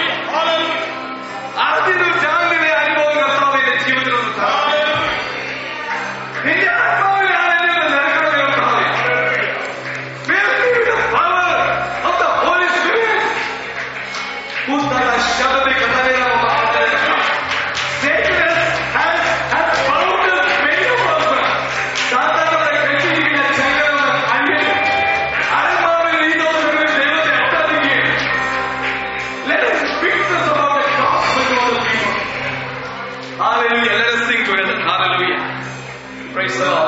അതിന് ചാന്ദിനെ അനുഭവം കർത്താവിന്റെ ജീവിതത്തിൽ ഒന്ന് കാണട്ടെ. നിന്റെ ആത്മാവിലാണ് എന്നെ ഒന്ന് നിറയ്ക്കണമേ കർത്താവേ. Fill me with the power of the Holy Spirit. പുസ്തക ശബ്ദത്തിൽ കഥകളെ Satan has, has bound us many of us. സാത്താനുടെ കെട്ടിയിരിക്കുന്ന ചങ്ങലകൾ അന്യം. ആത്മാവിൽ ഈ ദിവസങ്ങളിൽ ദൈവത്തെ ആരാധിക്കുകയും Let us speak this about the gospel to other people. Hallelujah. Let us sing together. Hallelujah. Praise the Lord.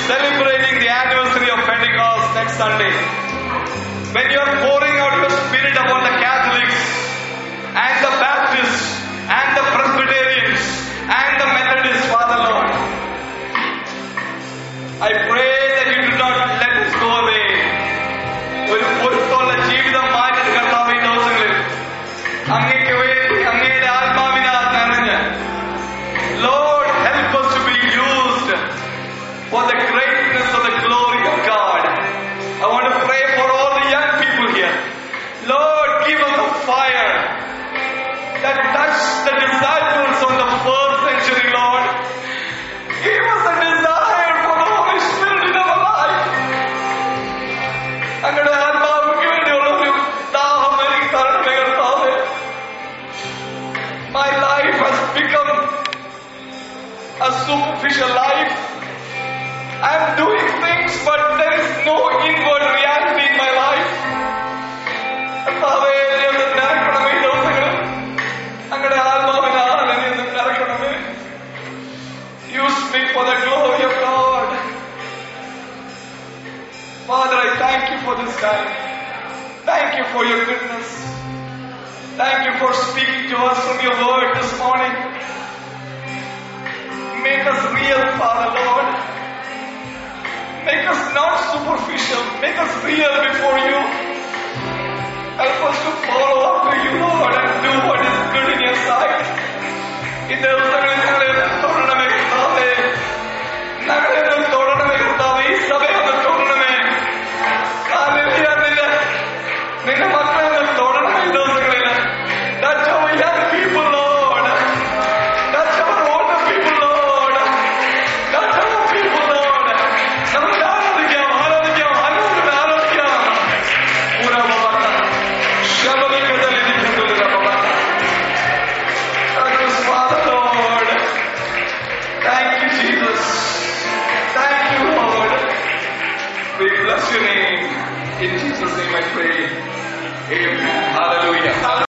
celebrating the anniversary of Pentecost next Sunday. When you are pouring out your spirit upon the Catholics and the Baptists and the Presbyterians and the Methodists, Father Lord, I pray that you do not let us go away. ഒരു പൊരുത്തുള്ള ജീവിതം മാറ്റി കർത്താവ് ഈ ദിവസങ്ങളിൽ അങ്ങയ്ക്ക് വേണ്ടി അങ്ങയുടെ ആത്മാവിനാൽ നിറഞ്ഞ് Lord, help us to be used for the greatness of the glory of God. I want to pray for all the young people here. Lord, give us a fire that touched the disciples on the first century, Lord. Give us a desire for the Holy Spirit in our life. അങ്ങയുടെ ആത്മാവിന് വേണ്ടിയുള്ള ഒരു ദാഹം എനിക്ക് തരണമേ കർത്താവേ. My life has become a superficial life. I'm doing things, but there is no inward reality in my life. കർത്താവേ, എന്നെ ഒന്ന് നിറയ്ക്കണമേ ഈ ദിവസങ്ങളിൽ. അങ്ങയുടെ ആത്മാവിനാൽ എന്നെ ഒന്ന് നിറയ്ക്കണമേ. Use me for the glory of God. Father, I thank you for this time. Thank you for your goodness. Thank you for speaking to us from your word this morning. Make us real, Father Lord. Make us not superficial. Make us real before you. Help us to follow